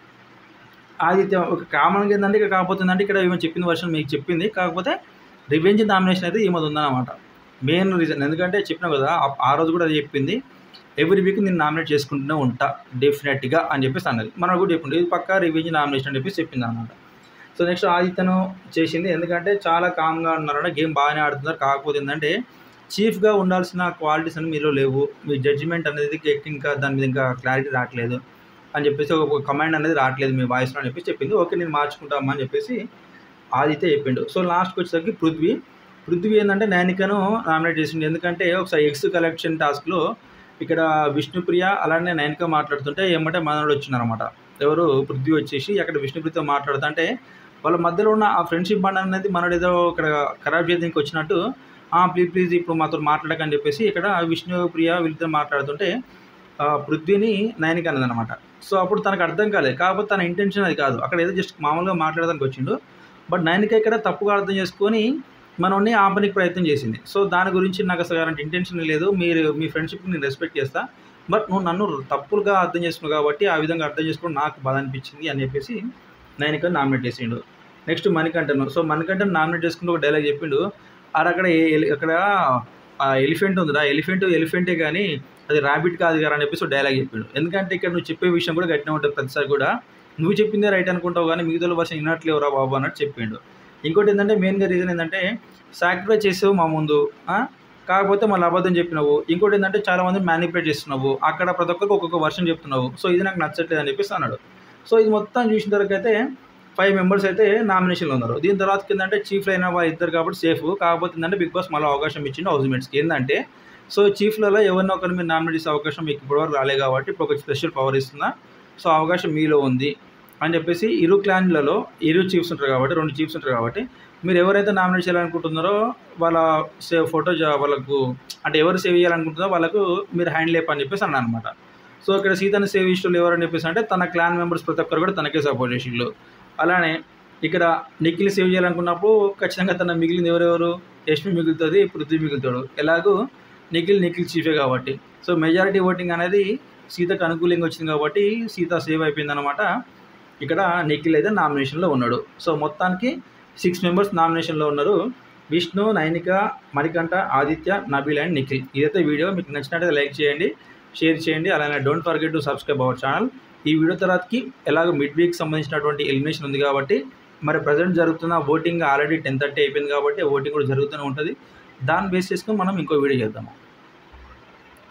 Speaker 1: ఆదిత్య ఒక కామన్గా ఏంటంటే ఇక్కడ కాకపోతే ఏంటంటే ఇక్కడ ఏమో చెప్పింది వర్షన్ మీకు చెప్పింది కాకపోతే రివెంజ్ నామినేషన్ అయితే ఏమది ఉందన్నమాట మెయిన్ రీజన్ ఎందుకంటే చెప్పినా కదా ఆ- ఆ రోజు కూడా అది చెప్పింది ఎవ్రీ వీక్ నేను నామినేట్ చేసుకుంటూనే ఉంటా డెఫినెట్గా అని చెప్పేసి అన్నది మనం కూడా చెప్పింది ఇది పక్కా రివెంజ్ నామినేషన్ అని చెప్పేసి చెప్పింది అనమాట సో నెక్స్ట్ ఆదిత్యను చేసింది ఎందుకంటే చాలా కామ్గా ఉన్నారన్న గేమ్ బాగానే ఆడుతున్నారు కాకపోతే ఏంటంటే చీఫ్గా ఉండాల్సిన క్వాలిటీస్ అని మీలో లేవు మీ జడ్జిమెంట్ అనేది ఇంకా దాని మీద ఇంకా క్లారిటీ రావట్లేదు అని చెప్పేసి ఒక కమాండ్ అనేది రావట్లేదు మీ వాయిస్లో అని చెప్పేసి చెప్పింది ఓకే నేను మార్చుకుంటామా అని చెప్పేసి ఆదిత్య చెప్పిండు సో లాస్ట్కి వచ్చేసరికి పృథ్వీ పృథ్వీ ఏంటంటే నైనికను నామినేట్ చేసిండు ఎందుకంటే ఒకసారి ఎగ్స్ కలెక్షన్ టాస్క్లో ఇక్కడ విష్ణుప్రియ అలానే నైనిక మాట్లాడుతుంటే ఏమంటే మనోడు వచ్చినారన్నమాట ఎవరు పృథ్వీ వచ్చేసి అక్కడ విష్ణుప్రియతో మాట్లాడుతుంటే వాళ్ళ మధ్యలో ఉన్న ఆ ఫ్రెండ్షిప్ బండ్ అనేది మనోడు ఏదో ఇక్కడ ఖరాబ్ చేయడానికి వచ్చినట్టు ప్లీజ్ ప్లీజ్ ఇప్పుడు మాతో మాట్లాడకని చెప్పేసి ఇక్కడ విష్ణుప్రియ వీళ్ళతో మాట్లాడుతుంటే ఆ, పృథ్వీని నైనిక అన్నదన్నమాట సో అప్పుడు తనకు అర్థం కాలేదు కాకపోతే తన ఇంటెన్షన్ అది కాదు అక్కడ ఏదో జస్ట్ మామూలుగా మాట్లాడడానికి వచ్చిండు బట్ నైనిక ఇక్కడ తప్పుగా అర్థం చేసుకొని మనల్ని ఆపనికి ప్రయత్నం చేసింది సో దాని గురించి నాకు అసలు అలాంటి ఇంటెన్షన్ లేదు మీరు మీ ఫ్రెండ్షిప్ని నేను రెస్పెక్ట్ చేస్తా బట్ నువ్వు నన్ను తప్పులుగా అర్థం చేసుకున్నావు కాబట్టి ఆ విధంగా అర్థం చేసుకోవడం నాకు బాధ అనిపించింది అని చెప్పేసి నైనిక నామినేట్ చేసిండు నెక్స్ట్ మణికంఠను సో మణికంఠను నామినేట్ చేసుకుంటూ ఒక డైలాగ్ చెప్పిండు ఆడ అక్కడ ఏ- ఎలి- అక్కడ ఎలిఫెంట్ ఉందిరా ఎలిఫెంట్ ఎలిఫెంటే కానీ అది ర్యాబిట్ కాదు కదా అని చెప్పేసి ఒక డైలాగ్ చెప్పిండు ఎందుకంటే ఇక్కడ నువ్వు చెప్పే విషయం కూడా గట్టిగా ఉంటుంది ప్రతిసారి కూడా నువ్వు చెప్పిందే రైట్ అనుకుంటావు కానీ మిగతా వర్షం వినట్లేవురా బాబు అన్నట్టు చెప్పిండు ఇంకోటి ఏంటంటే మెయిన్గా రీజన్ ఏంటంటే సాక్రిఫైస్ చేసావు మా ముందు ఆ? కాకపోతే మళ్ళీ అబద్ధం చెప్పినావు ఇంకోటి ఏంటంటే చాలా మంది మ్యానిపులేట్ చేస్తున్నావు అక్కడ ప్రతి ఒక్కరికి ఒక్కొక్క వర్షం చెప్తున్నావు సో ఇది నాకు నచ్చట్లేదు అని చెప్పేసి అన్నాడు సో ఇది మొత్తం చూసిన తర్వాత అయితే ఫైవ్ మెంబర్స్ అయితే నామినేషన్లో ఉన్నారు దీని తర్వాత ఏంటంటే చీఫ్ అయిన వాళ్ళు ఇద్దరు కాబట్టి సేఫ్ కాకపోతే ఏంటంటే బిగ్ బాస్ మళ్ళీ అవకాశం ఇచ్చిండు హౌస్ మేట్స్కి ఏంటంటే సో చీఫ్లలో ఎవరినో ఒకరిని మీరు నామినేట్ చేసే అవకాశం మీకు ఇప్పటివరకు రాలేదు కాబట్టి ఇప్పుడు ఒక స్పెషల్ పవర్ ఇస్తున్నా సో ఆ అవకాశం మీలో ఉంది అని చెప్పేసి ఇరు క్లాన్లలో ఇరు చీఫ్స్ ఉంటారు కాబట్టి రెండు చీఫ్స్ ఉంటారు కాబట్టి మీరు ఎవరైతే నామినేట్ చేయాలనుకుంటున్నారో వాళ్ళ సేవ్ ఫోటో వాళ్ళకు అంటే ఎవరు సేవ్ చేయాలనుకుంటున్నారో వాళ్ళకు మీరు హ్యాండ్ లేప్ అని చెప్పేసి అన్నా అనమాట సో ఇక్కడ సీతను సేవ్ ఇష్టలు ఎవరని చెప్పేసి అంటే తన క్లాన్ మెంబర్స్ ప్రతి ఒక్కరు కూడా తనకే సపోర్ట్ చేసిండు అలానే ఇక్కడ నిఖిల్ సేవ్ చేయాలనుకున్నప్పుడు ఖచ్చితంగా తన మిగిలింది ఎవరెవరు యష్మి మిగులుతుంది పృథ్వీ మిగులుతాడు ఎలాగూ నిఖిల్ నిఖిల్ చీఫే కాబట్టి సో మెజారిటీ ఓటింగ్ అనేది సీతకు అనుకూలంగా వచ్చింది కాబట్టి సీత సేవ్ అయిపోయింది అనమాట ఇక్కడ నిఖిల్ అయితే నామినేషన్లో ఉన్నాడు సో మొత్తానికి సిక్స్ మెంబర్స్ నామినేషన్లో ఉన్నారు విష్ణు నైనిక మణికంఠ ఆదిత్య నబీల్ అండ్ నిఖిల్ ఇదైతే వీడియో మీకు నచ్చినట్టయితే లైక్ చేయండి షేర్ చేయండి అలానే don't forget to subscribe our channel ఈ వీడియో తర్వాతకి ఎలాగో మిడ్ వీక్ సంబంధించినటువంటి ఎలిమినేషన్ ఉంది కాబట్టి మరి ప్రజెంట్ జరుగుతున్న ఓటింగ్ ఆల్రెడీ టెన్ థర్టీ అయిపోయింది కాబట్టి ఓటింగ్ కూడా జరుగుతూనే ఉంటుంది దాన్ని బేస్ చేసుకొని మనం ఇంకో వీడియో చేద్దాము